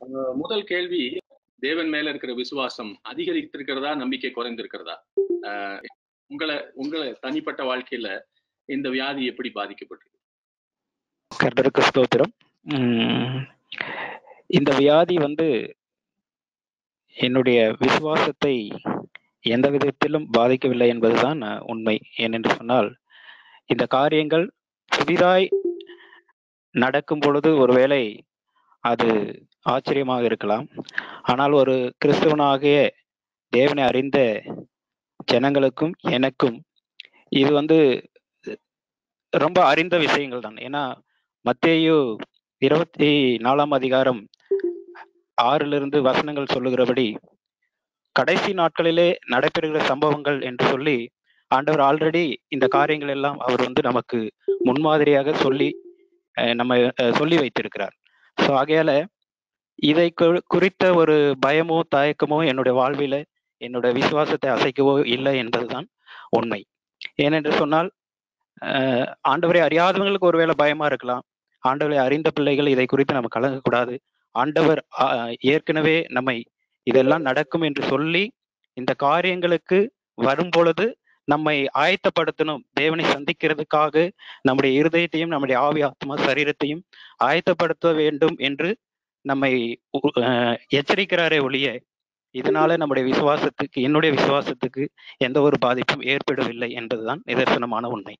அஹ் முதல் கேள்வி தேவன் மேல இருக்கிற விசுவாசம் அதிகரித்திருக்கிறதா நம்பிக்கை குறைந்திருக்கிறதா அஹ் உங்களை உங்களை தனிப்பட்ட வாழ்க்கையில இந்த வியாதி எப்படி பாதிக்கப்பட்டிருக்கு கர்த்தருக்கு ஸ்தோத்திரம் உம் இந்த வியாதி வந்து என்னுடைய விசுவாசத்தை எந்த விதத்திலும் பாதிக்கவில்லை என்பதுதான் அஹ், உண்மை ஏனென்று சொன்னால் இந்த காரியங்கள் புதிதாய் நடக்கும் பொழுது ஒருவேளை அது ஆச்சரியமாக இருக்கலாம் ஆனால் ஒரு கிறிஸ்தவனாகிய தேவனை அறிந்த ஜனங்களுக்கும் எனக்கும் இது வந்து ரொம்ப அறிந்த விஷயங்கள் தான் ஏன்னா மத்தேயு இருபத்தி நாலாம் அதிகாரம் ஆறிலிருந்து வசனங்கள் சொல்லுகிறபடி கடைசி நாட்களிலே நடைபெறுகிற சம்பவங்கள் என்று சொல்லி ஆண்டவர் ஆல்ரெடி இந்த காரியங்கள் எல்லாம் அவர் வந்து நமக்கு முன்மாதிரியாக சொல்லி அஹ், நம்ம அஹ், சொல்லி வைத்திருக்கிறார் ஸோ ஆகையால இதை கு- குறித்த ஒரு பயமோ தயக்கமோ என்னுடைய வாழ்வில என்னுடைய விசுவாசத்தை அசைக்கவோ இல்லை என்பதுதான் உண்மை ஏனென்று சொன்னால் அஹ், ஆண்டவரை அறியாதவங்களுக்கு ஒருவேளை பயமா இருக்கலாம் ஆண்டவரை அறிந்த பிள்ளைகள் இதை குறித்து நம்ம கலங்கக்கூடாது ஆண்டவர் அஹ், ஏற்கனவே நம்மை இதெல்லாம் நடக்கும் என்று சொல்லி இந்த காரியங்களுக்கு வரும் பொழுது நம்மை ஆயத்தப்படுத்தணும் தேவனை சந்திக்கிறதுக்காக நம்முடைய இருதயத்தையும் நம்முடைய ஆவி ஆத்மா சரீரத்தையும் ஆயத்தப்படுத்த வேண்டும் என்று நம்மை உ- அஹ், எச்சரிக்கிறாரே ஒழிய இதனால நம்முடைய விசுவாசத்துக்கு என்னுடைய விசுவாசத்துக்கு எந்த ஒரு பாதிப்பும் ஏற்படவில்லை என்பதுதான் நிதர்சனமான உண்மை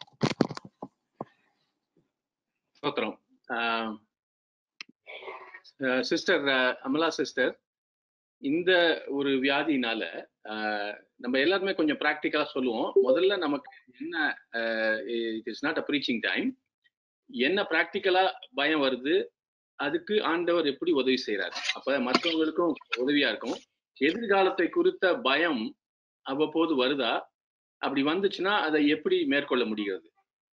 ஸ்தோத்திரம் சிஸ்டர் அமலா சிஸ்டர் இந்த ஒரு வியாதினால அஹ், நம்ம எல்லாருமே கொஞ்சம் ப்ராக்டிக்கலா சொல்லுவோம் முதல்ல நமக்கு என்ன it is not a preaching time என்ன ப்ராக்டிக்கலா பயம் வருது அதுக்கு ஆண்டவர் எப்படி உதவி செய்றாரு அப்ப மற்றவங்களுக்கும் உதவியா இருக்கும் எதிர்காலத்தை குறித்த பயம் அவ்வப்போது வருதா அப்படி வந்துச்சுன்னா அதை எப்படி மேற்கொள்ள முடிகிறது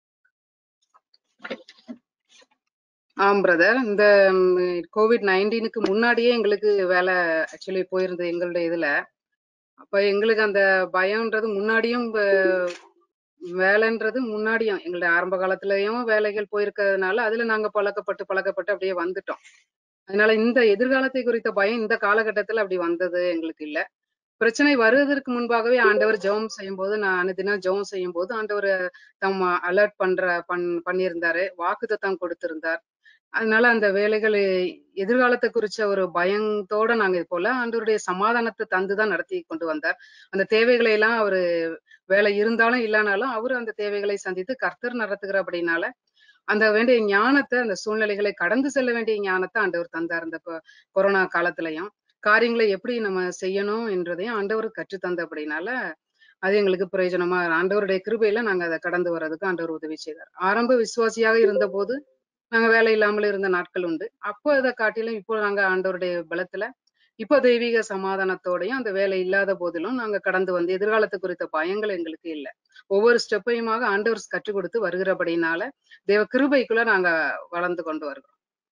ஆம் பிரதர் இந்த கோவிட் நைன்டீனுக்கு முன்னாடியே எங்களுக்கு வேலை ஆக்சுவலி போயிருந்தது எங்களுடைய இதுல அப்ப எங்களுக்கு அந்த பயம்ன்றது முன்னாடியும் வ- வேலைன்றது முன்னாடியும் எங்களுடைய ஆரம்ப காலத்துலயும் வேலைகள் போயிருக்கிறதுனால அதுல நாங்க பழக்கப்பட்டு பழக்கப்பட்டு அப்படியே வந்துட்டோம் அதனால இந்த எதிர்காலத்தை குறித்த பயம் இந்த காலகட்டத்துல அப்படி வந்தது எங்களுக்கு இல்ல பிரச்சனை வருவதற்கு முன்பாகவே ஆண்டவர் ஜெபம் செய்யும் போது நான் அனுதினம் ஜெபம் செய்யும் போது ஆண்டவர் தம் அலர்ட் பண்ற பண் பண்ணியிருந்தாரு வாக்குத்தத்தம் கொடுத்திருந்தார் அதனால அந்த வேலைகள் எதிர்காலத்தை குறிச்ச ஒரு பயத்தோட நாங்க இது போல ஆண்டவருடைய சமாதானத்தை தந்துதான் நடத்தி கொண்டு வந்தார் அந்த தேவைகளை எல்லாம் அவரு வேலை இருந்தாலும் இல்லைனாலும் அவரு அந்த தேவைகளை சந்தித்து கர்த்தர் நடத்துகிற அப்படின்னால அந்த வேண்டிய ஞானத்தை அந்த சூழ்நிலைகளை கடந்து செல்ல வேண்டிய ஞானத்தை ஆண்டவர் தந்தார் இந்த கொ- கொரோனா காலத்திலையும் காரியங்களை எப்படி நம்ம செய்யணும் என்றதையும் ஆண்டவர் கற்று தந்த அப்படின்னால அது எங்களுக்கு பிரயோஜனமா ஆண்டவருடைய கிருபையில நாங்க அதை கடந்து வர்றதுக்கு ஆண்டவர் உதவி செய்தார் ஆரம்ப விசுவாசியாக இருந்த போது நாங்க வேலை இல்லாமல் இருந்த நாட்கள் உண்டு அப்போ அதை காட்டிலும் இப்போ நாங்க ஆண்டவருடைய பலத்துல இப்போ தெய்வீக சமாதானத்தோடையும் அந்த வேலை இல்லாத போதிலும் நாங்க கடந்து வந்து எதிர்காலத்து குறித்த பயங்கள் எங்களுக்கு இல்லை ஒவ்வொரு ஸ்டெப்பையுமாக ஆண்டவர் கற்றுக் கொடுத்து வருகிறபடினால தேவ கிருபைக்குள்ள நாங்க வளர்ந்து கொண்டு வருகிறோம்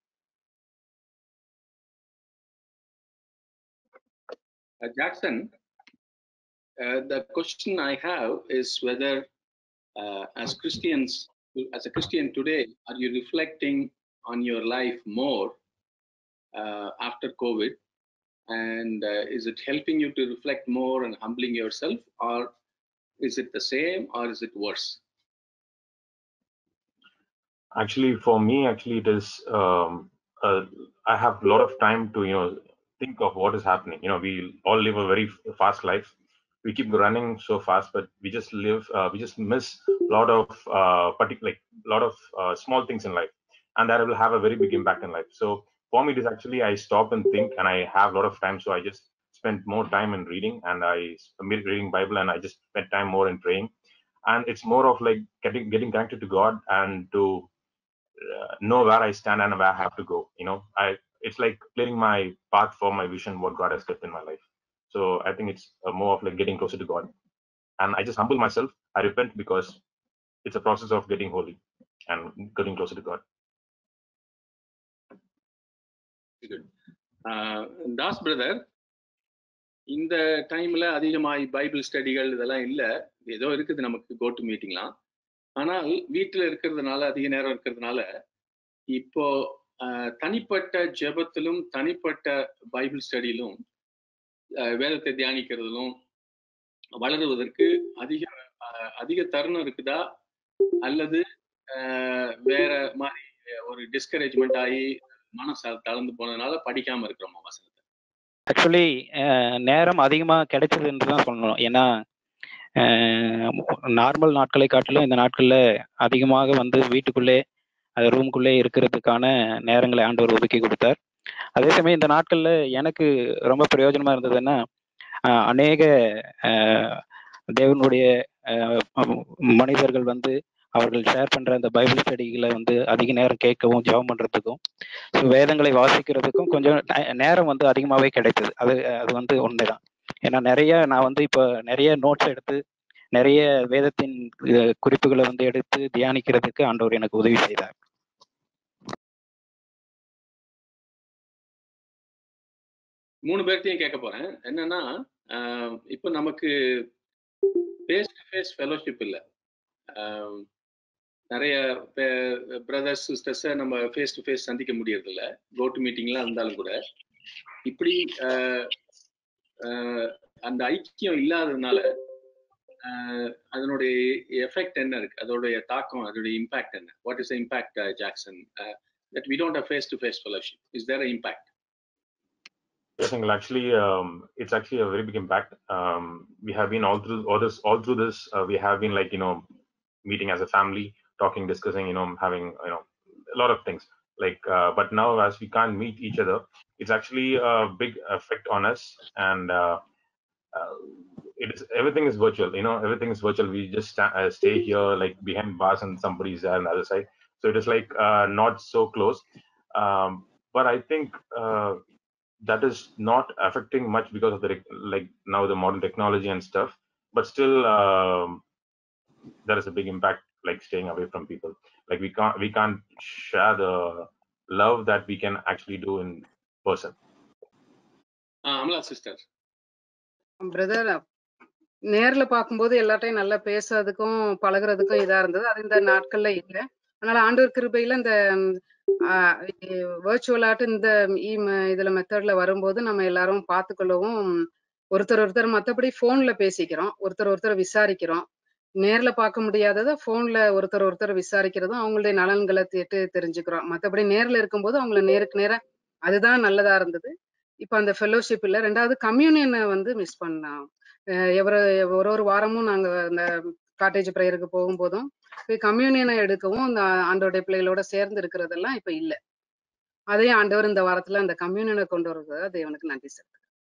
Uh, Jackson, uh, the question I have is whether, uh, as Christians, as a Christian today, are you reflecting on your life more uh, after COVID? And uh, is it helping you to reflect more and humbling yourself, or is it the same, or is it worse? actually for me actually it is um, uh, i have a lot of time to you know think of what is happening you know we all live a very f- fast life we keep running so fast but we just live uh, we just miss a lot of uh, particular like a lot of uh, small things in life and that will have a very big impact in life so for me it is actually i stop and think and i have a lot of time so i just spend more time in reading and i am reading bible and i just spend time more in praying and it's more of like getting getting connected to god and to uh, know where I stand and where I have to go. You know, I it's like clearing my path for my vision, what God has kept in my life. So I think it's uh, more of like getting closer to God, and I just humble myself. I repent because it's a process of getting holy and getting closer to God. Good. Uh, Das brother இந்த டைம்ல அதிகமாய் Bible ஸ்டடிகள் இதெல்லாம் இல்ல ஏதோ இருக்குது நமக்கு கோட்டு மீட்டிங்லாம் ஆனால் வீட்டில் இருக்கிறதுனால அதிக நேரம் இருக்கிறதுனால இப்போ ஆஹ், தனிப்பட்ட ஜெபத்திலும் தனிப்பட்ட பைபிள் ஸ்டடியிலும் ஆஹ், வேதத்தை தியானிக்கிறதிலும் வளருவதற்கு அதிக ஆஹ், அதிக தருணம் இருக்குதா அல்லது ஆஹ், வேற மாதிரி ஒரு டிஸ்கரேஜ்மெண்ட் ஆகி மனசு தளர்ந்து போனதுனால படிக்காம இருக்கிறோமா வசனத்தை ஆக்சுவலி நேரம் அதிகமாக கிடைச்சது என்று தான் சொல்லணும் ஏன்னா நார்மல் நாட்களை காட்டிலும் இந்த நாட்களில் அதிகமாக வந்து வீட்டுக்குள்ளே அது ரூமுக்குள்ளே இருக்கிறதுக்கான நேரங்களை ஆண்டவர் ஒதுக்கி கொடுத்தார் அதே சமயம் இந்த நாட்களில் எனக்கு ரொம்ப பிரயோஜனமாக இருந்ததுன்னா ஆஹ் அநேக ஆஹ் தேவனுடைய ஆஹ் மனிதர்கள் வந்து அவர்கள் ஷேர் பண்ற அந்த பைபிள் ஸ்டடிகளை வந்து அதிக நேரம் கேட்கவும் ஜெபம் பண்றதுக்கும் ஸோ வேதங்களை வாசிக்கிறதுக்கும் கொஞ்சம் ti- நேரம் வந்து அதிகமாகவே கிடைத்தது அது அது வந்து உண்மைதான் ஏன்னா நிறைய நான் வந்து இப்போ நிறைய நோட்ஸ் எடுத்து நிறைய வேதத்தின் அஹ், குறிப்புகளை வந்து எடுத்து தியானிக்கிறதுக்கு ஆண்டவர் எனக்கு உதவி செய்தார் மூணு பேர்த்தையும் கேட்க போறேன் என்னன்னா ஆஹ், இப்போ நமக்கு ஃபேஸ் டு ஃபேஸ் ஃபெலோஷிப் இல்லை ஆஹ், நிறைய பிரதர்ஸ் சிஸ்டர்ஸை நம்ம ஃபேஸ் டு ஃபேஸ் சந்திக்க முடியறதில்ல கோ டு மீட்டிங்லாம் இருந்தாலும் கூட இப்படி ஆஹ், ஆஹ், அந்த ஐக்கியம் இல்லாததுனால ஆஹ், அதனுடைய எஃபெக்ட் என்ன இருக்கு அதோடைய தாக்கம் அதோடைய இம்பாக்ட் என்ன what is impact Jackson that we don't have face to face fellowship is there impact Yes, Uncle. Actually, um, it's actually a very big impact. Um, we have been all through all this, all through this. Uh, we have been like you know, meeting as a family, talking, discussing, you know, having you know, a lot of things. Like, uh, but now as we can't meet each other, it's actually a big effect on us, and uh, uh, it is everything is virtual. You know, everything is virtual. We just sta- uh, stay here, like behind bars, and somebody's there on the other side. So it is like uh, not so close. Um, but I think. Uh, that is not affecting much because of the rec- like now the modern technology and stuff but still um, there is a big impact like staying away from people like we can't we can't share the love that we can actually do in person Amala sister brother நேர்ல பார்க்கும்போது எல்லார்ட்டையும் நல்லா பேசுறதுக்கும் பழகுறதுக்கும் இதா இருந்தது அது இந்த நாட்கள்ல இல்ல அதனால ஆண்டவர் கிருபையில இந்த வேர்ச்சுவலாட்டு இந்த ஈம் இதுல மெத்தட்ல வரும்போது நம்ம எல்லாரும் பார்த்துக்கொள்ளவும் ஒருத்தர் ஒருத்தர் மத்தபடி போன்ல பேசிக்கிறோம் ஒருத்தர் ஒருத்தர் விசாரிக்கிறோம் நேர்ல பார்க்க முடியாததை போன்ல ஒருத்தர் ஒருத்தர் விசாரிக்கிறதும் அவங்களுடைய நலன்களை கேட்டு தெரிஞ்சுக்கிறோம் மத்தபடி நேர்ல இருக்கும்போது அவங்கள நேருக்கு நேரா அதுதான் நல்லதா இருந்தது இப்ப அந்த ஃபெலோஷிப் இல்ல ரெண்டாவது கம்யூனியனை வந்து மிஸ் பண்ணோம் அஹ் எவரு ஒரு ஒரு வாரமும் நாங்க அந்த காட்டேஜ் ப்ரேயருக்கு போகும்போதும் போய் கம்யூனியனை எடுக்கவும் அந்த ஆண்டோடைய பிள்ளைகளோட சேர்ந்து இருக்கிறதெல்லாம் இப்ப இல்ல அதையும் ஆண்டவர் இந்த வாரத்துல அந்த கம்யூனியனை கொண்டு வருவது தேவனுக்கு நன்றி சார்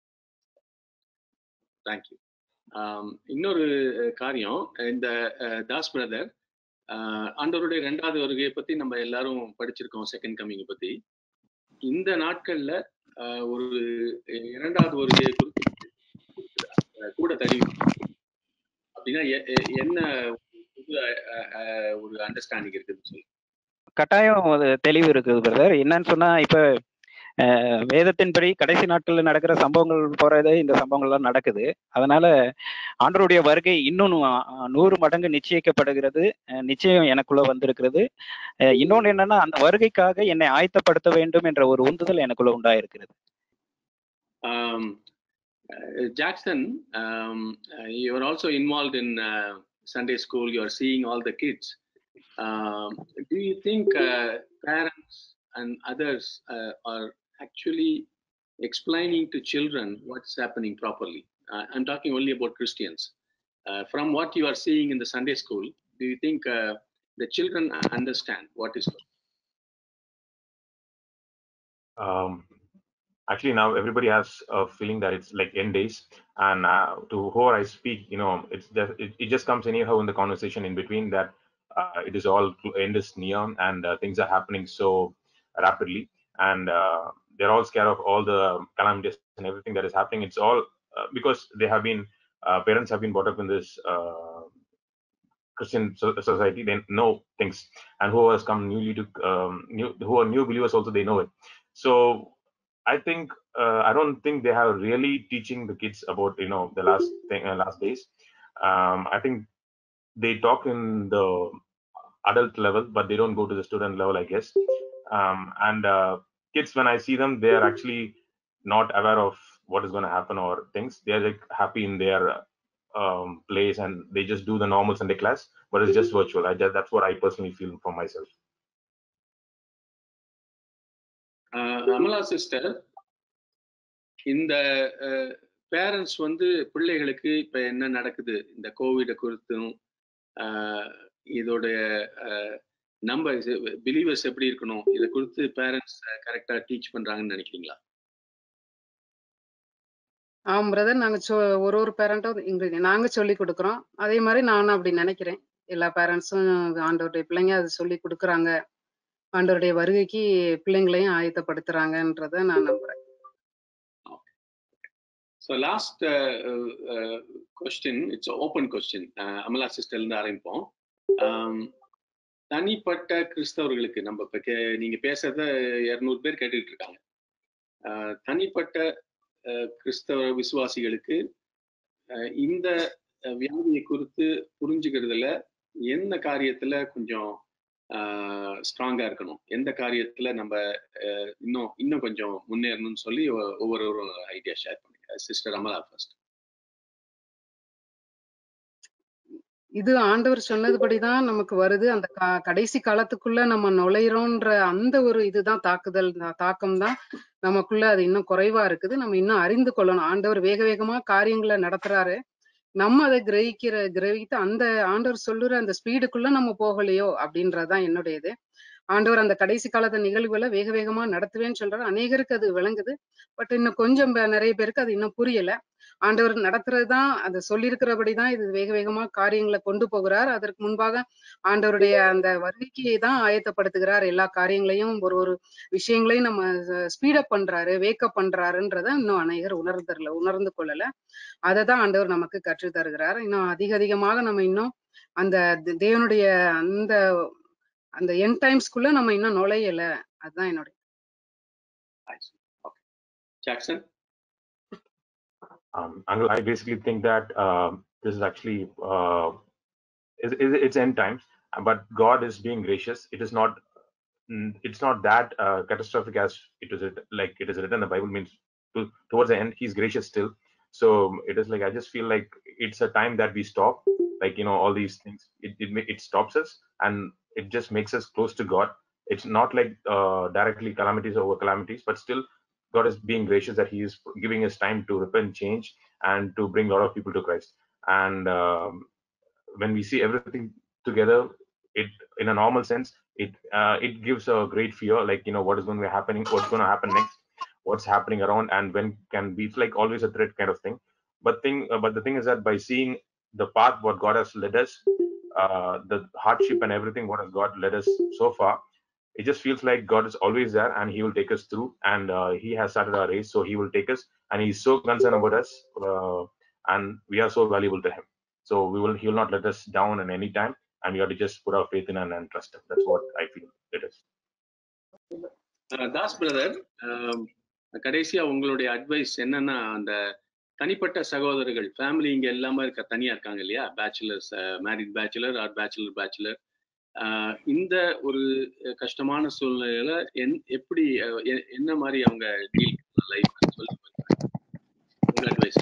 தேங்க்யூ இன்னொரு அஹ், காரியம் இந்த அஹ், தாஸ் பிரதர் ஆண்டவருடைய ரெண்டாவது வருகையை பத்தி நம்ம எல்லாரும் படிச்சிருக்கோம் செகண்ட் கம்மிங் பத்தி இந்த நாட்கள்ல அஹ், ஒரு இரண்டாவது வருகையை குறித்து அஹ், கூட தடி அப்படின்னா எ- எ- என்ன புது அஹ், அஹ், ஒரு அண்டர்ஸ்டாண்டிங் இருக்குதுன்னு சொல்லி கட்டாயம் அது தெளிவு இருக்குது பிரதர் என்னன்னு சொன்னா இப்ப அஹ், வேதத்தின்படி கடைசி நாட்கள்ல நடக்கிற சம்பவங்கள் போறதே இந்த சம்பவங்கள்லாம் நடக்குது அதனால ஆண்டவருடைய வருகை இன்னும் நூ- நூறு மடங்கு நிச்சயிக்கப்படுகிறது அஹ், நிச்சயம் எனக்குள்ள வந்திருக்கிறது அஹ், இன்னொன்னு என்னன்னா அந்த வருகைக்காக என்னை ஆயத்தப்படுத்த வேண்டும் என்ற ஒரு உந்துதல் எனக்குள்ள உண்டாயிருக்கிறது Um, uh, Jackson, um, uh, you're also involved in uh, Sunday school. You're seeing all the kids. Um, do you think uh, parents and others uh, are actually explaining to children what's happening properly? Uh, I'm talking only about Christians. Uh, from what you are seeing in the Sunday school, do you think uh, the children understand what is um, actually now everybody has a feeling that it's like end days and uh, to who i speak you know it's just, it, it just comes anyhow in the conversation in between that uh, it is all end is near and uh, things are happening so rapidly and uh, they're all scared of all the calamities and everything that is happening it's all uh, because they have been uh, parents have been brought up in this uh, Christian so- society, they know things, and who has come newly to um, new, who are new believers also they know it. So I think uh, I don't think they have really teaching the kids about you know the last thing, uh, last days. Um, I think they talk in the adult level, but they don't go to the student level, I guess. um, and uh, kids when i see them they are actually not aware of what is going to happen or things they're like happy in their um, place and they just do the normal sunday class but it's just virtual I, ju- that's what i personally feel for myself ah Amala sister இந்த parents வந்து பிள்ளைகளுக்கு இப்ப என்ன நடக்குது இந்த covid குறித்தும் ஆஹ் இதோடைய ஆஹ் நம்ம பிலீவர்ஸ் எப்படி இருக்கணும் இதை குறித்து பேரண்ட்ஸ் கரெக்டா டீச் பண்றாங்கன்னு நினைக்கிறீங்களா ஆம் பிரதர் நாங்க சொ ஒரு ஒரு பேரண்ட்டும் எங்களுக்கு நாங்க சொல்லி கொடுக்குறோம் அதே மாதிரி நானும் அப்படி நினைக்கிறேன் எல்லா பேரண்ட்ஸும் ஆண்டவருடைய பிள்ளைங்க அது சொல்லி கொடுக்குறாங்க ஆண்டவருடைய வருகைக்கு பிள்ளைங்களையும் ஆயத்தப்படுத்துறாங்கன்றத நான் நம்புறேன் so last question it's open question Amala சிஸ்டர்லேருந்து ஆரம்பிப்போம் ஆம், தனிப்பட்ட கிறிஸ்தவர்களுக்கு நம்ம இப்போ கே நீங்கள் பேசுறத இரநூறு பேர் கேட்டுக்கிட்டு இருக்காங்க ஆஹ், தனிப்பட்ட ஆஹ், கிறிஸ்தவ விசுவாசிகளுக்கு ஆஹ், இந்த ஆஹ், வியாதியை குறித்து புரிஞ்சுக்கிறதுல எந்த காரியத்துல கொஞ்சம் ஸ்ட்ராங்கா இருக்கணும் எந்த காரியத்துல நம்ம ஆஹ், இன்னும் இன்னும் கொஞ்சம் முன்னேறணும்னு சொல்லி ஒ- ஒவ்வொரு ஒரு ஐடியா ஷேர் பண்ணுங்க சிஸ்டர் அமலா ஃபர்ஸ்ட் இது ஆண்டவர் சொன்னதுபடிதான் நமக்கு வருது அந்த கா- கடைசி காலத்துக்குள்ள நம்ம நுழையிறோன்ற அந்த ஒரு இதுதான் தாக்குதல் தாக்கம் தான் நமக்குள்ள அது இன்னும் குறைவா இருக்குது நம்ம இன்னும் அறிந்து கொள்ளணும் ஆண்டவர் வேக வேகமா காரியங்களை நடத்துறாரு நம்ம அதை கிரகிக்கிற கிரகித்து அந்த ஆண்டவர் சொல்லுற அந்த ஸ்பீடுக்குள்ள நம்ம போகலையோ அப்படின்றதுதான் என்னுடைய இது ஆண்டவர் அந்த கடைசி காலத்து நிகழ்வுகளை வேக வேகமா நடத்துவேன்னு சொல்றாரு அநேகருக்கு அது விளங்குது பட் இன்னும் கொஞ்சம் பே- நிறைய பேருக்கு அது இன்னும் புரியல ஆண்டவர் நடத்துறதுதான் அதை சொல்லியிருக்கிறபடிதான் இது வேக வேகமா காரியங்களை கொண்டு போகிறார் அதற்கு முன்பாக ஆண்டவருடைய அந்த வருகைக்கு தான் ஆயத்தப்படுத்துகிறார் எல்லா காரியங்களையும் ஒரு ஒரு விஷயங்களையும் நம்ம ஸ்பீடப் பண்றாரு வேக்கப் பண்றாருன்றத இன்னும் அநேகர் உணர்ந்தரல உணர்ந்து கொள்ளல அதை தான் ஆண்டவர் நமக்கு கற்றுத் தருகிறார் இன்னும் அதிக அதிகமாக நம்ம இன்னும் அந்த தே- தேவனுடைய அந்த அந்த என் டைம்ஸ்க்குள்ள நம்ம இன்னும் நுழையல அதுதான் என்னுடைய okay Jackson um, Uncle, I basically think that um this is actually uh, is is- it's end times, but God is being gracious. It is not mm, it's not that uh, catastrophic as it is writ- like it is written in the Bible means to, towards the end He's gracious still. So it is like I just feel like it's a time that we stop, like you know all these things. It it, ma- it stops us and it just makes us close to God. It's not like uh, directly calamities over calamities, but still God is being gracious that He is giving us time to repent, change, and to bring a lot of people to Christ. And um, when we see everything together, it in a normal sense, it uh, it gives a great fear, like you know what is going to be happening, what's going to happen next, what's happening around, and when can be. It's like always a threat kind of thing. But thing, uh, but the thing is that by seeing the path what God has led us, uh, the hardship and everything what has God led us so far, it just feels like God is always there and He will take us through. And uh, He has started our race, so He will take us, and He's so concerned about us, uh, and we are so valuable to Him. So we will, He will not let us down in any time, and we have to just put our faith in and, and trust Him. That's what I feel it is. Ah Das brother கடைசியா உங்களுடைய advice என்னன்னா அந்த தனிப்பட்ட சகோதரர்கள் family இங்க எல்லாமே இருக்க தனியா இருக்காங்க இல்லையா bachelors married bachelor or bachelor bachelor இந்த ஒரு அஹ், கஷ்டமான சூழ்நிலையில என் எப்படி அஹ், எ- என்ன மாதிரி அவங்க டீல் லைஃப் சொல்லி பாருங்க. உங்க அட்வைஸ்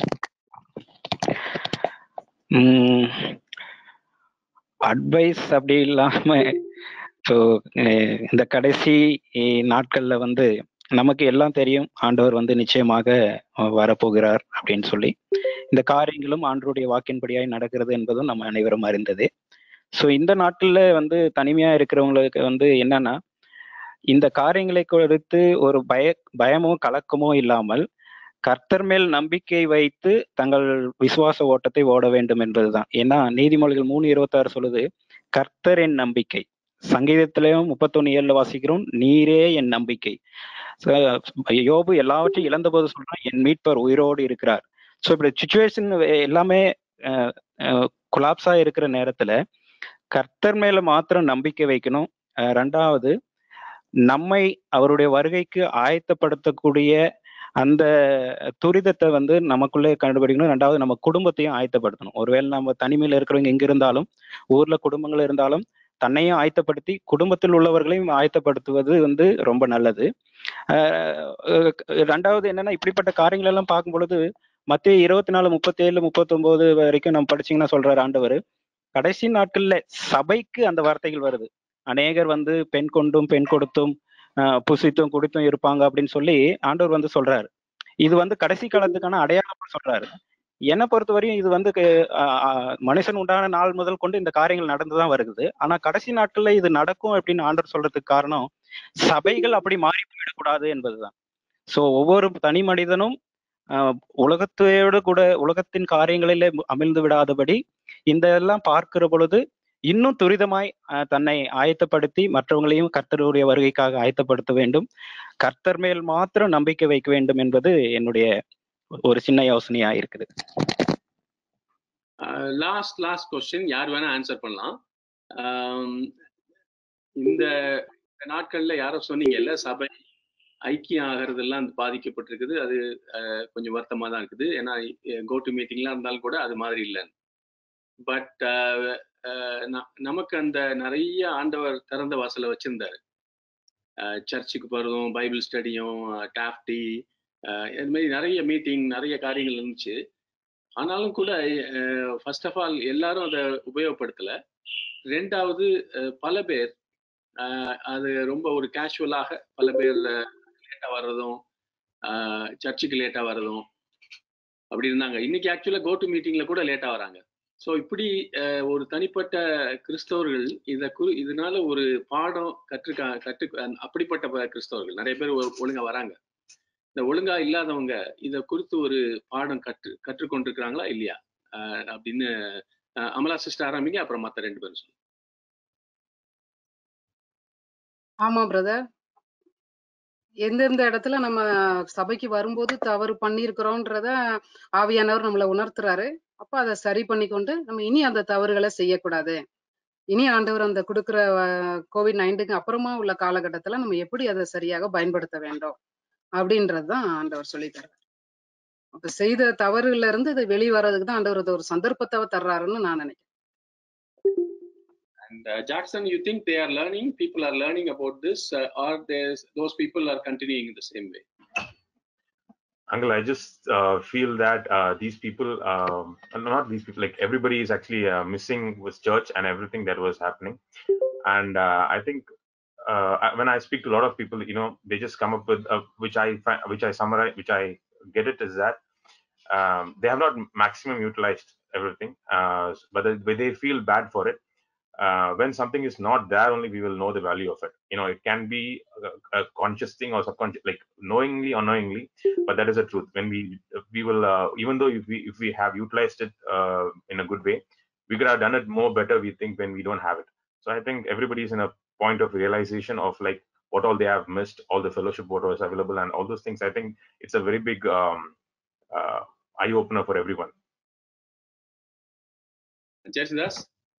அட்வைஸ் அப்படி இல்லாம ஸோ இந்த கடைசி அஹ், நாட்கள்ல வந்து நமக்கு எல்லாம் தெரியும் ஆண்டவர் வந்து நிச்சயமாக அஹ், வரப்போகிறார் அப்படின்னு சொல்லி இந்த காரியங்களும் ஆண்டவருடைய வாக்கின்படியாய் நடக்கிறது என்பதும் நம்ம அனைவரும் அறிந்தது ஸோ இந்த நாட்கள்ல வந்து தனிமையா இருக்கிறவங்களுக்கு வந்து என்னன்னா இந்த காரியங்களை குறித்து ஒரு பய பயமோ கலக்கமோ இல்லாமல் கர்த்தர் மேல் நம்பிக்கை வைத்து தங்கள் விசுவாச ஓட்டத்தை ஓட வேண்டும் என்பதுதான் ஏன்னா நீதிமொழிகள் மூணு இருபத்தாறு சொல்லுது கர்த்தர் என் நம்பிக்கை சங்கீதத்திலையும் முப்பத்தொன்னு ஏழுல வாசிக்கிறோம் நீரே என் நம்பிக்கை So, யோபு எல்லாவற்றையும் இழந்தபோது சொல்றான் என் மீட்பர் உயிரோடு இருக்கிறார் ஸோ இப்படி சுச்சுவேஷன் எல்லாமே குலாப்ஸா இருக்கிற நேரத்துல கர்த்தர் மேல மாத்திரம் நம்பிக்கை வைக்கணும் அஹ் ரெண்டாவது நம்மை அவருடைய வருகைக்கு ஆயத்தப்படுத்தக்கூடிய அந்த துரிதத்தை வந்து நமக்குள்ளே கண்டுபிடிக்கணும் ரெண்டாவது நம்ம குடும்பத்தையும் ஆயத்தப்படுத்தணும் ஒருவேளை நம்ம தனிமையில இருக்கிறவங்க எங்க இருந்தாலும் ஊர்ல குடும்பங்கள் இருந்தாலும் தன்னையும் ஆயத்தப்படுத்தி குடும்பத்தில் உள்ளவர்களையும் ஆயத்தப்படுத்துவது வந்து ரொம்ப நல்லது ஆஹ் அஹ் ரெண்டாவது என்னன்னா இப்படிப்பட்ட காரியங்கள் எல்லாம் பார்க்கும் பொழுது மத்திய இருபத்தி நாலு முப்பத்தி ஏழு முப்பத்தொன்பது வரைக்கும் நம்ம படிச்சீங்கன்னா சொல்றாரு ஆண்டவர் கடைசி நாட்கள்ல சபைக்கு அந்த வார்த்தைகள் வருது அநேகர் வந்து பெண் கொண்டும் பெண் கொடுத்தும் ஆஹ் புசித்தும் குடித்தும் இருப்பாங்க அப்படின்னு சொல்லி ஆண்டவர் வந்து சொல்றாரு இது வந்து கடைசி காலத்துக்கான அடையாளம் சொல்றாரு என்னை பொறுத்தவரையும் இது வந்து க- ஆஹ் ஆஹ் மனுஷன் உண்டான நாள் முதல் கொண்டு இந்த காரியங்கள் நடந்துதான் வருது ஆனா கடைசி நாட்கள்ல இது நடக்கும் அப்படின்னு ஆண்டவர் சொல்றதுக்கு காரணம் சபைகள் அப்படி மாறி போயிடக்கூடாது என்பதுதான் சோ ஒவ்வொரு தனி மனிதனும் ஆஹ் உலகத்தோடு கூட உலகத்தின் காரியங்களிலே அமிழ்ந்து விடாதபடி இந்த எல்லாம் பார்க்கிற பொழுது இன்னும் துரிதமாய் ஆஹ் தன்னை ஆயத்தப்படுத்தி மற்றவங்களையும் கர்த்தருடைய வருகைக்காக ஆயத்தப்படுத்த வேண்டும் கர்த்தர் மேல் மாத்திரம் நம்பிக்கை வைக்க வேண்டும் என்பது என்னுடைய ஒரு சின்ன யோசனையா இருக்குது லாஸ்ட் லாஸ்ட் கொஸ்டின் யார் வேணா ஆன்சர் பண்ணலாம் ஆம், இந்த நாட்கள்ல யாரோ சொன்னீங்கல்ல சபை ஐக்கியம் ஆகிறதெல்லாம் பாதிக்கப்பட்டிருக்குது அது அஹ், கொஞ்சம் வருத்தமா தான் இருக்குது ஏன்னா கோ டு மீட்டிங்லாம் இருந்தாலும் கூட அது மாதிரி இல்லை பட் நமக்கு அந்த நிறைய ஆண்டவர் திறந்த வாசலை வச்சிருந்தாரு சர்ச்சுக்கு போகிறதும் பைபிள் ஸ்டடியும் டாஃப்டி இது மாதிரி நிறைய மீட்டிங் நிறைய காரியங்கள் இருந்துச்சு ஆனாலும் கூட ஃபர்ஸ்ட் ஆஃப் ஆல் எல்லாரும் அதை உபயோகப்படுத்தல ரெண்டாவது அஹ், பல பேர் அஹ், அது ரொம்ப ஒரு கேஷுவலாக பல பேர் லேட்டாக வர்றதும் சர்ச்சுக்கு லேட்டாக வர்றதும் அப்படி இருந்தாங்க இன்னைக்கு ஆக்சுவலாக கோ டு மீட்டிங்ல கூட லேட்டாக வராங்க ஸோ இப்படி அஹ், ஒரு தனிப்பட்ட கிறிஸ்தவர்கள் இதை கு இதனால ஒரு பாடம் கற்றுக்க கற்று அஹ், அப்படிப்பட்ட ப- கிறிஸ்தவர்கள் நிறைய பேர் ஒ- ஒழுங்கா வராங்க இந்த ஒழுங்கா இல்லாதவங்க இதை குறித்து ஒரு பாடம் கற்று கற்றுக்கொண்டிருக்கிறாங்களா இல்லையா அஹ், அப்படின்னு அஹ், அமலா சிஸ்டர் ஆரம்பிங்க அப்புறம் மற்ற ரெண்டு பேரும் சொல்லுங்க ஆமா பிரதர் எந்தெந்த இடத்துல நம்ம சபைக்கு வரும்போது தவறு பண்ணியிருக்கிறோன்றத ஆவியானவர் நம்மளை உணர்த்துறாரு அப்ப அதை சரி பண்ணிக்கொண்டு நம்ம இனி அந்த தவறுகளை செய்யக்கூடாது இனி ஆண்டவர் அந்த கொடுக்கிற கோவிட் நைன்டீனுக்கு அப்புறமா உள்ள காலகட்டத்துல நம்ம எப்படி அதை சரியாக பயன்படுத்த வேண்டும் அப்படின்றது தான் ஆண்டவர் சொல்லித்தரார் அப்ப செய்த தவறுல இருந்து இது வெளிவரதுக்கு தான் ஆண்டவர் இது ஒரு சந்தர்ப்பத்தை தர்றாருன்னு நான் நினைக்கிறேன் And uh, Jackson, you think they are learning? People are learning about this, uh, or there's those people are continuing in the same way? Uncle, I just uh, feel that uh, these people, um, not these people, like everybody is actually uh, missing with church and everything that was happening. And uh, I think uh, I- when I speak to a lot of people, you know, they just come up with, uh, which I find, which I summarize, which I get it is that um, they have not maximum utilized everything, uh, but they, but they feel bad for it. Uh, when something is not there, only we will know the value of it. You know, it can be a, a conscious thing or subconscious, like knowingly or unknowingly, but that is the truth. When we we will, uh, even though if we if we have utilized it uh, in a good way, we could have done it more better. We think when we don't have it. So I think everybody is in a point of realization of like what all they have missed, all the fellowship what was available, and all those things. I think it's a very big um, uh, eye opener for everyone. Jesidas?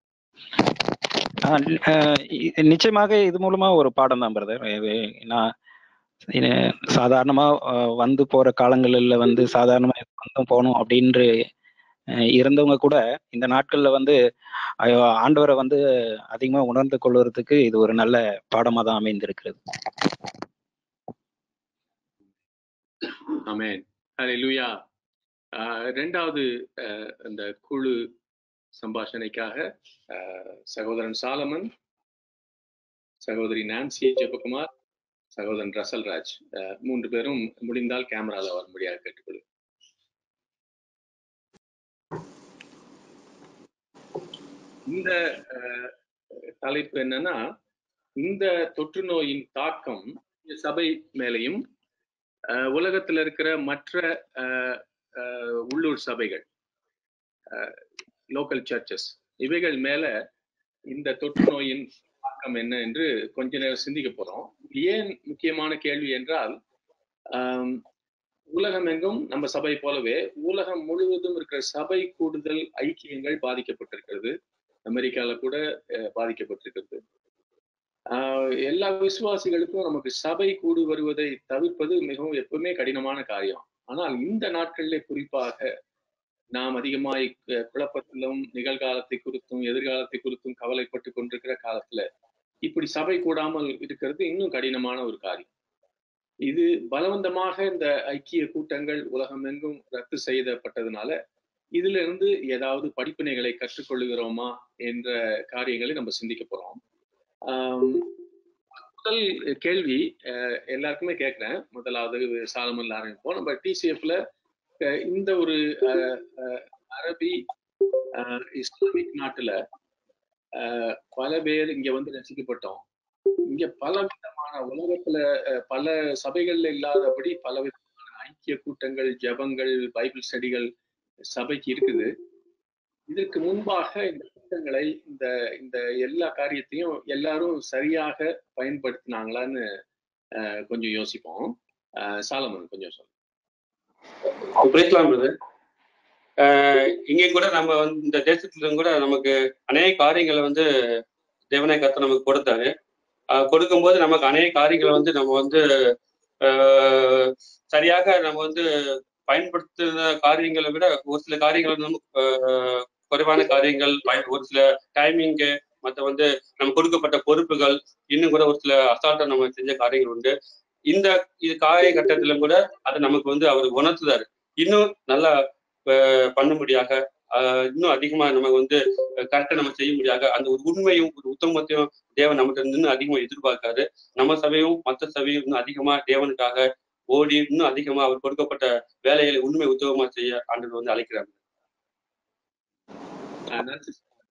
ஆஹ் ஆஹ் இ- நிச்சயமாக இது மூலமா ஒரு பாடம் தான் brother நான் இது சாதாரணமா ஆஹ் வந்து போற காலங்களில் வந்து சாதாரணமா வந்தோம் போனோம் அப்படின்று ஆஹ் இருந்தவங்க கூட இந்த நாட்கள்ல வந்து ஐயோ, ஆண்டவரை வந்து அதிகமா உணர்ந்து கொள்வதற்கு இது ஒரு நல்ல பாடமா தான் அமைந்திருக்கிறது ஆமென் ஹalleluya ஆஹ் ரெண்டாவது ஆஹ் அந்த குழு சம்பாஷணைக்காக ஆஹ் சகோதரன் சாலமன் சகோதரி நான்சி ஜெபகுமார் சகோதரன் ரசல்ராஜ் ஆஹ் மூன்று பேரும் முடிந்தால் கேமரால வரும்படியாக கேட்டுக்கொள்கிறேன் இந்த ஆஹ், தலைப்பு என்னன்னா இந்த தொற்று நோயின் தாக்கம் இந்த சபை மேலையும் ஆஹ், உலகத்துல இருக்கிற மற்ற ஆஹ், ஆஹ், உள்ளூர் சபைகள் லோக்கல் சர்ச்சஸ் இவைகள் மேல இந்த தொற்று நோயின் தாக்கம் என்ன என்று கொஞ்ச நேரம் சிந்திக்க போறோம் ஏன் முக்கியமான கேள்வி என்றால் ஆம், உலகம் எங்கும் நம்ம சபை போலவே உலகம் முழுவதும் இருக்கிற சபை கூடுதல் ஐக்கியங்கள் பாதிக்கப்பட்டிருக்கிறது அமெரிக்கால கூட அஹ், பாதிக்கப்பட்டிருக்கிறது ஆஹ், எல்லா விசுவாசிகளுக்கும் நமக்கு சபை கூடு வருவதை தவிர்ப்பது மிகவும் எப்பவுமே கடினமான காரியம் ஆனால் இந்த நாட்களிலே குறிப்பாக நாம் அதிகமாய் கு- குழப்பத்திலும் நிகழ்காலத்தை குறித்தும் எதிர்காலத்தை குறித்தும் கவலைப்பட்டு கொண்டிருக்கிற காலத்துல இப்படி சபை கூடாமல் இருக்கிறது இன்னும் கடினமான ஒரு காரியம் இது பலவந்தமாக இந்த ஐக்கிய கூட்டங்கள் உலகமெங்கும் ரத்து செய்யப்பட்டதுனால இதுல இருந்து ஏதாவது படிப்பினைகளை கற்றுக்கொள்ளுகிறோமா என்ற காரியங்களை நம்ம சிந்திக்க போறோம் ஆம், முதல் கேள்வி அஹ், எல்லாருக்குமே கேட்கிறேன் முதலாவது சாலமன்ல ஆரம்பிப்போம் நம்ம டிசிஎஃப்ல இந்த ஒரு அஹ், அஹ், அரபி அஹ், இஸ்லாமிக் நாட்டுல அஹ், பல பேர் இங்க வந்து ரசிக்கப்பட்டோம் இங்க பல விதமான உலகத்துல அஹ், பல சபைகள்ல இல்லாதபடி பல விதமான ஐக்கிய கூட்டங்கள் ஜெபங்கள் பைபிள் ஸ்டடிகள் சபைக்கு இருக்குது இதற்கு முன்பாக இந்த கூட்டங்களை இந்த இந்த எல்லா காரியத்தையும் எல்லாரும் சரியாக பயன்படுத்தினாங்களான்னு அஹ், கொஞ்சம் யோசிப்போம் அஹ், சாலமன் கொஞ்சம் சொல்லுங்க பிரைஸ்லாம் பிரதர் இங்கே கூட நம்ம வந்து இந்த தேசத்திலும் கூட நமக்கு அநேக காரியங்களை வந்து தேவனை கத்த நமக்கு கொடுத்தாரு ஆஹ் கொடுக்கும்போது நமக்கு அநேக காரியங்களை வந்து நம்ம வந்து ஆஹ் சரியாக நம்ம வந்து பயன்படுத்தின காரியங்களை விட ஒரு சில காரியங்கள் வந்து ஆஹ் குறைவான காரியங்கள் பய- ஒரு சில டைமிங்கு மற்ற வந்து நம்ம கொடுக்கப்பட்ட பொறுப்புகள் இன்னும் கூட ஒரு சில அசால்ட்டா நம்ம செஞ்ச காரியங்கள் உண்டு இந்த இது காலகட்டத்திலும் கூட அதை நமக்கு வந்து அவர் உணர்த்துதாரு இன்னும் நல்லா அஹ், பண்ணும்படியாக ஆஹ், இன்னும் அதிகமா நம்ம வந்து கரெக்டா நம்ம செய்ய முடியாக அந்த ஒரு உண்மையும் ஒரு உத்தமத்தையும் தேவன் நம்மகிட்ட இருந்து இன்னும் அதிகமா எதிர்பார்க்காரு நம்ம சபையும் மற்ற சபையும் இன்னும் அதிகமா தேவனுக்காக ஓடி இன்னும் அதிகமா அவர் கொடுக்கப்பட்ட வேலைகளை உண்மை உத்தவமா செய்ய ஆண்டவர் வந்து அழைக்கிறாங்க அஹ், நன்றி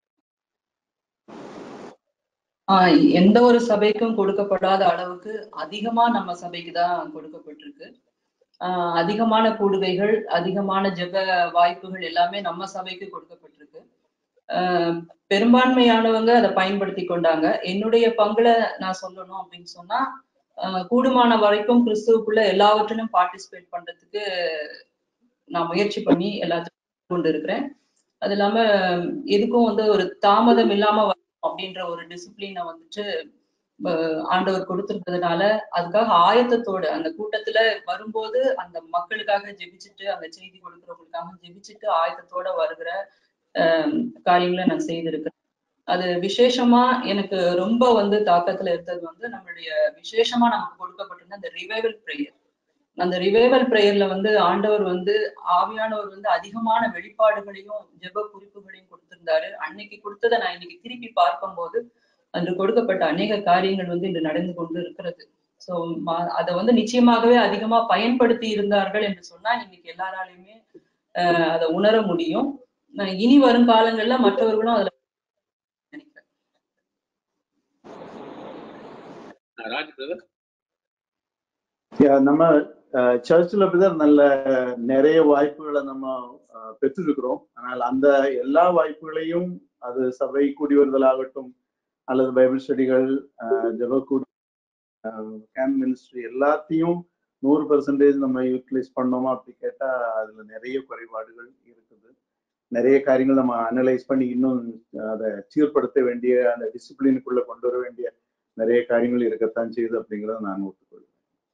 ஆஹ் எந்த ஒரு சபைக்கும் கொடுக்கப்படாத அளவுக்கு அதிகமா நம்ம சபைக்கு தான் கொடுக்கப்பட்டிருக்கு ஆஹ் அதிகமான கூடுகைகள் அதிகமான ஜெப வாய்ப்புகள் எல்லாமே நம்ம சபைக்கு கொடுக்கப்பட்டிருக்கு ஆஹ் பெரும்பான்மையானவங்க அதை பயன்படுத்தி கொண்டாங்க என்னுடைய பங்குல நான் சொல்லணும் அப்படின்னு சொன்னா ஆஹ் கூடுமான வரைக்கும் கிறிஸ்துவுக்குள்ள எல்லாவற்றிலும் பார்ட்டிசிபேட் பண்றதுக்கு நான் முயற்சி பண்ணி எல்லாத்தையும் கொண்டு இருக்கிறேன் அது இல்லாம எதுக்கும் வந்து ஒரு தாமதம் இல்லாம வரணும் அப்படின்ற ஒரு டிசிப்ளினை வந்துட்டு அஹ் ஆண்டவர் கொடுத்திருக்கிறதுனால அதுக்காக ஆயத்தத்தோட அந்த கூட்டத்துல வரும்போது அந்த மக்களுக்காக ஜெபிச்சுட்டு அந்த செய்தி கொடுக்கிறவங்களுக்காக ஜெபிச்சுட்டு ஆயத்தத்தோட வருகிற அஹ் காரியங்களை நான் செய்திருக்கிறேன் அது விசேஷமா எனக்கு ரொம்ப வந்து தாக்கத்துல இருந்தது வந்து நம்மளுடைய விசேஷமா நமக்கு கொடுக்கப்பட்டிருந்த அந்த ரிவைவல் ப்ரேயர் அந்த ரிவைவல் ப்ரேயர்ல வந்து ஆண்டவர் வந்து ஆவியானவர் வந்து அதிகமான வெளிப்பாடுகளையும் ஜெப குறிப்புகளையும் கொடுத்திருந்தாரு அன்னைக்கு கொடுத்ததை நான் இன்னைக்கு திருப்பி பார்க்கும்போது அன்று கொடுக்கப்பட்ட அநேக காரியங்கள் வந்து இன்று நடந்து கொண்டு இருக்கிறது சோ அதை வந்து நிச்சயமாகவே அதிகமா பயன்படுத்தி இருந்தார்கள் என்று சொன்னா இன்னைக்கு எல்லாராலையுமே ஆஹ் அதை உணர முடியும் நான் இனி வரும் காலங்கள்ல மற்றவர்களும் அதுல நினைக்கிறேன் அஹ், ராஜ் பிரதர் Yeah, நம்ம சர்ச்சில் பிரதர் நல்ல நிறைய வாய்ப்புகளை நம்ம அஹ், பெற்றிருக்கிறோம் ஆனால் அந்த எல்லா வாய்ப்புகளையும் அது சபை கூடி வருதலாகட்டும் அல்லது பைபிள் ஸ்டடிகள் ஜபக்கூடி கேன் மினிஸ்ட்ரி எல்லாத்தையும் நூறு பெர்சன்டேஜ் நம்ம யூட்டிலைஸ் பண்ணோமா அப்படி கேட்டா அதுல நிறைய குறைபாடுகள் இருக்குது நிறைய காரியங்கள் நம்ம அனலைஸ் பண்ணி இன்னும் அதை சீர்படுத்த வேண்டிய அந்த டிசிப்ளினுக்குள்ள கொண்டு வர வேண்டிய நிறைய காரியங்கள் இருக்கத்தான் செய்யுது அப்படிங்கிறத நான் ஒத்துக்கொள்கிறேன்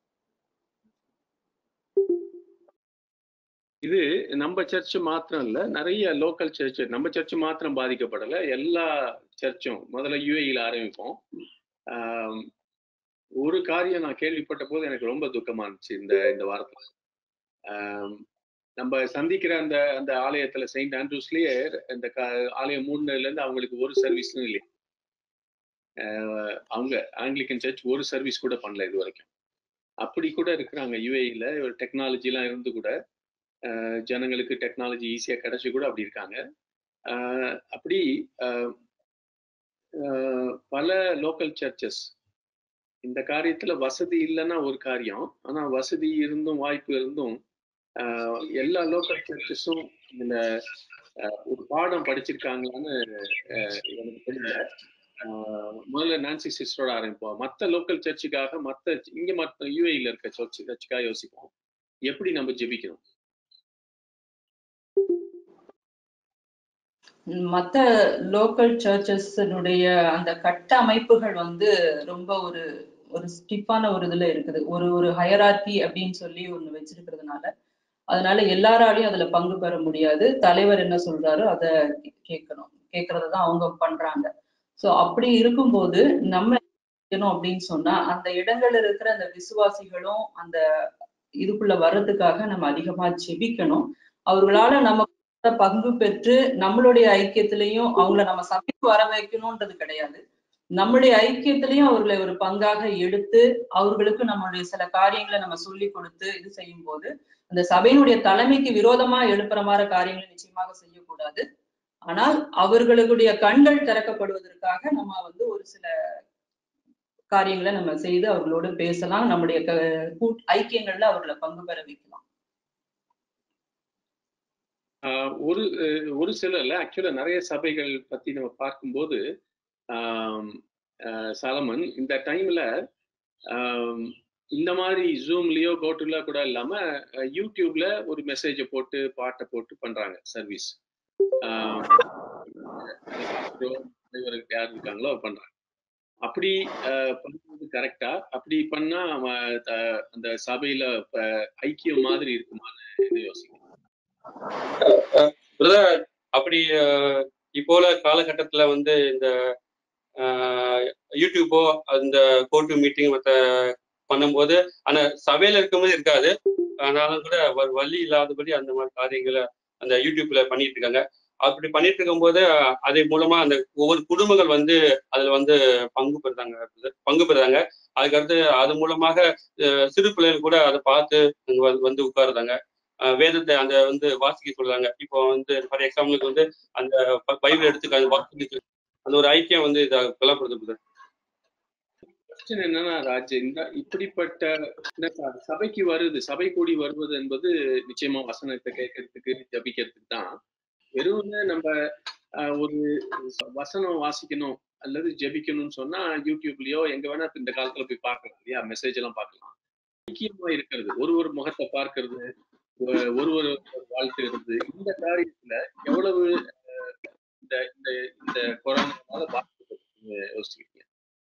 இது நம்ம சர்ச் மாத்திரம் இல்ல நிறைய லோக்கல் சர்ச் நம்ம சர்ச் மாத்திரம் பாதிக்கப்படல எல்லா சர்ச்சும் முதல்ல யூஏஇல ஆரம்பிப்போம் ஆம், ஒரு காரியம் நான் கேள்விப்பட்ட போது எனக்கு ரொம்ப துக்கமா இருந்துச்சு இந்த இந்த வாரத்துல ஆம், நம்ம சந்திக்கிற அந்த அந்த ஆலயத்துல செயின்ட் ஆண்ட்ரூஸ்லயே இந்த க- ஆலயம் மூணுல இருந்து அவங்களுக்கு ஒரு சர்வீஸும் இல்லை ஆஹ் அவங்க ஆங்கிலிக்கன் சர்ச் ஒரு சர்வீஸ் கூட பண்ணல இது வரைக்கும் அப்படி கூட இருக்கிறாங்க யூஏஇல ஒரு டெக்னாலஜி எல்லாம் இருந்து கூட ஆஹ் ஜனங்களுக்கு டெக்னாலஜி ஈஸியா கிடைச்சு கூட அப்படி இருக்காங்க ஆஹ் அப்படி ஆஹ் ஆஹ் பல லோக்கல் சர்ச்சஸ் இந்த காரியத்துல வசதி இல்லைன்னா ஒரு காரியம் ஆனா வசதி இருந்தும் வாய்ப்பு இருந்தும் ஆஹ் எல்லா லோக்கல் சர்ச்சஸும் இந்த ஆஹ் ஒரு பாடம் படிச்சிருக்காங்களான்னு ஆஹ் எனக்கு தெரியல ஆஹ் முதல்ல நான்சி சிஸ்டரோட ஆரம்பிப்போம் மத்த லோக்கல் சர்ச்சுக்காக மத்த இங்க மத்த யூஏல இருக்க சர்ச் சர்ச்சுக்காக யோசிப்போம் எப்படி நம்ம ஜெபிக்கணும் மத்த லோக்கல் சர்ச்சஸ்னுடைய அந்த கட்டமைப்புகள் வந்து ரொம்ப ஒரு ஒரு ஸ்டிஃபான ஒரு இதுல இருக்குது ஒரு ஒரு ஹயரார்கி அப்படின்னு சொல்லி ஒண்ணு வச்சிருக்கிறதுனால அதனால எல்லாராலையும் அதுல பங்கு பெற முடியாது தலைவர் என்ன சொல்றாரோ அதை கேட்கணும் கேட்கறத தான் அவங்க பண்றாங்க சோ அப்படி இருக்கும்போது நம்ம என்ன செய்யணும் அப்படின்னு சொன்னா அந்த இடங்கள்ல இருக்கிற அந்த விசுவாசிகளும் அந்த இதுக்குள்ள வர்றதுக்காக நம்ம அதிகமா ஜெபிக்கணும் அவர்களால நம்ம பங்கு பெற்று நம்மளுடைய ஐக்கியத்திலையும் அவங்கள நம்ம சபைக்கு வர வைக்கணும்ன்றது கிடையாது நம்மளுடைய ஐக்கியத்திலையும் அவர்களை ஒரு பங்காக எடுத்து அவர்களுக்கு நம்மளுடைய சில காரியங்களை நம்ம சொல்லி கொடுத்து இது செய்யும் போது அந்த சபையினுடைய தலைமைக்கு விரோதமா எழுப்புற மாதிரி காரியங்களை நிச்சயமாக செய்யக்கூடாது ஆனால் அவர்களுடைய கண்கள் திறக்கப்படுவதற்காக நம்ம வந்து ஒரு சில காரியங்களை நம்ம செய்து அவர்களோடு பேசலாம் நம்முடைய க- கூட்- ஐக்கியங்கள்ல அவர்களை பங்கு பெற வைக்கலாம் ஆஹ் ஒரு அஹ் ஒரு சிலர்ல ஆக்சுவலா நிறைய சபைகள் பத்தி நம்ம பார்க்கும்போது ஆம், ஆஹ் சாலமன் இந்த டைம்ல ஆம், இந்த மாதிரி ஜூம்லயோ கோட்டுல கூட இல்லாம அஹ் யூடியூப்ல ஒரு மெசேஜை போட்டு பாட்டை போட்டு பண்றாங்க சர்வீஸ் தலைவருக்கு யார் இருக்காங்களோ அவர் பண்றாங்க அப்படி ஆஹ் பண்றது கரெக்டா அப்படி பண்ணா அவன் த- அந்த சபையில ப- ஐக்கியம் மாதிரி இருக்குமான்னு யோசிக்கிறேன் பிரதர் அப்படி அஹ், இப்போ உள்ள காலகட்டத்துல வந்து இந்த அஹ், யூடியூப்போ அந்த கோட்டு மீட்டிங் மற்ற பண்ணும்போது ஆனா சபையில இருக்கும்போது இருக்காது ஆனாலும் கூட வ- வழி இல்லாதபடி அந்த மாதிரி காரியங்களை அந்த யூடியூப்ல பண்ணிட்டு இருக்காங்க அப்படி பண்ணிட்டு இருக்கும்போது அஹ், அது மூலமா அந்த ஒவ்வொரு குடும்பங்கள் வந்து அதுல வந்து பங்கு பெறுறாங்க brother. பங்கு பெறுறாங்க அதுக்கடுத்து அது மூலமாக அஹ், சிறு பிள்ளைகள் கூட அதை பார்த்து அங்க வந்து- வந்து உட்காருறாங்க அஹ் வேதத்தை அந்த வந்து வாசிக்க சொல்றாங்க இப்போ வந்து ஃபார் எக்ஸாம்பிளுக்கு வந்து அந்த ப- பைபிள் எடுத்து அது வாசிக்க அந்த ஒரு ஐக்கியம் வந்து இதை பலப்படுது brother. கொஸ்டின் என்னன்னா ராஜ் இந்த இப்படிப்பட்ட என்ன ச- சபைக்கு வருது சபை கூடி வருவது என்பது நிச்சயமா வசனத்தை கேட்கறதுக்கு ஜபிக்கிறதுக்கு தான் வெறும்னே நம்ம ஆஹ், ஒரு வசனம் வாசிக்கணும் அல்லது ஜெபிக்கணும்னு சொன்னா யூடியூப்லயோ எங்க வேணா இப்ப இந்த காலத்துல போய் பார்க்கலாம் இல்லையா மெசேஜ் எல்லாம் பார்க்கலாம் முக்கியமா இருக்கிறது ஒரு ஒரு முகத்தை பார்க்கிறது ஒ- ஒரு ஒரு வாழ்த்துகிறது இந்த காரியத்துல எவ்வளவு ஆஹ், இந்த இந்த இந்த கொரோனாவால பாதிக்கப்பட்டு யோசிக்கிறீங்க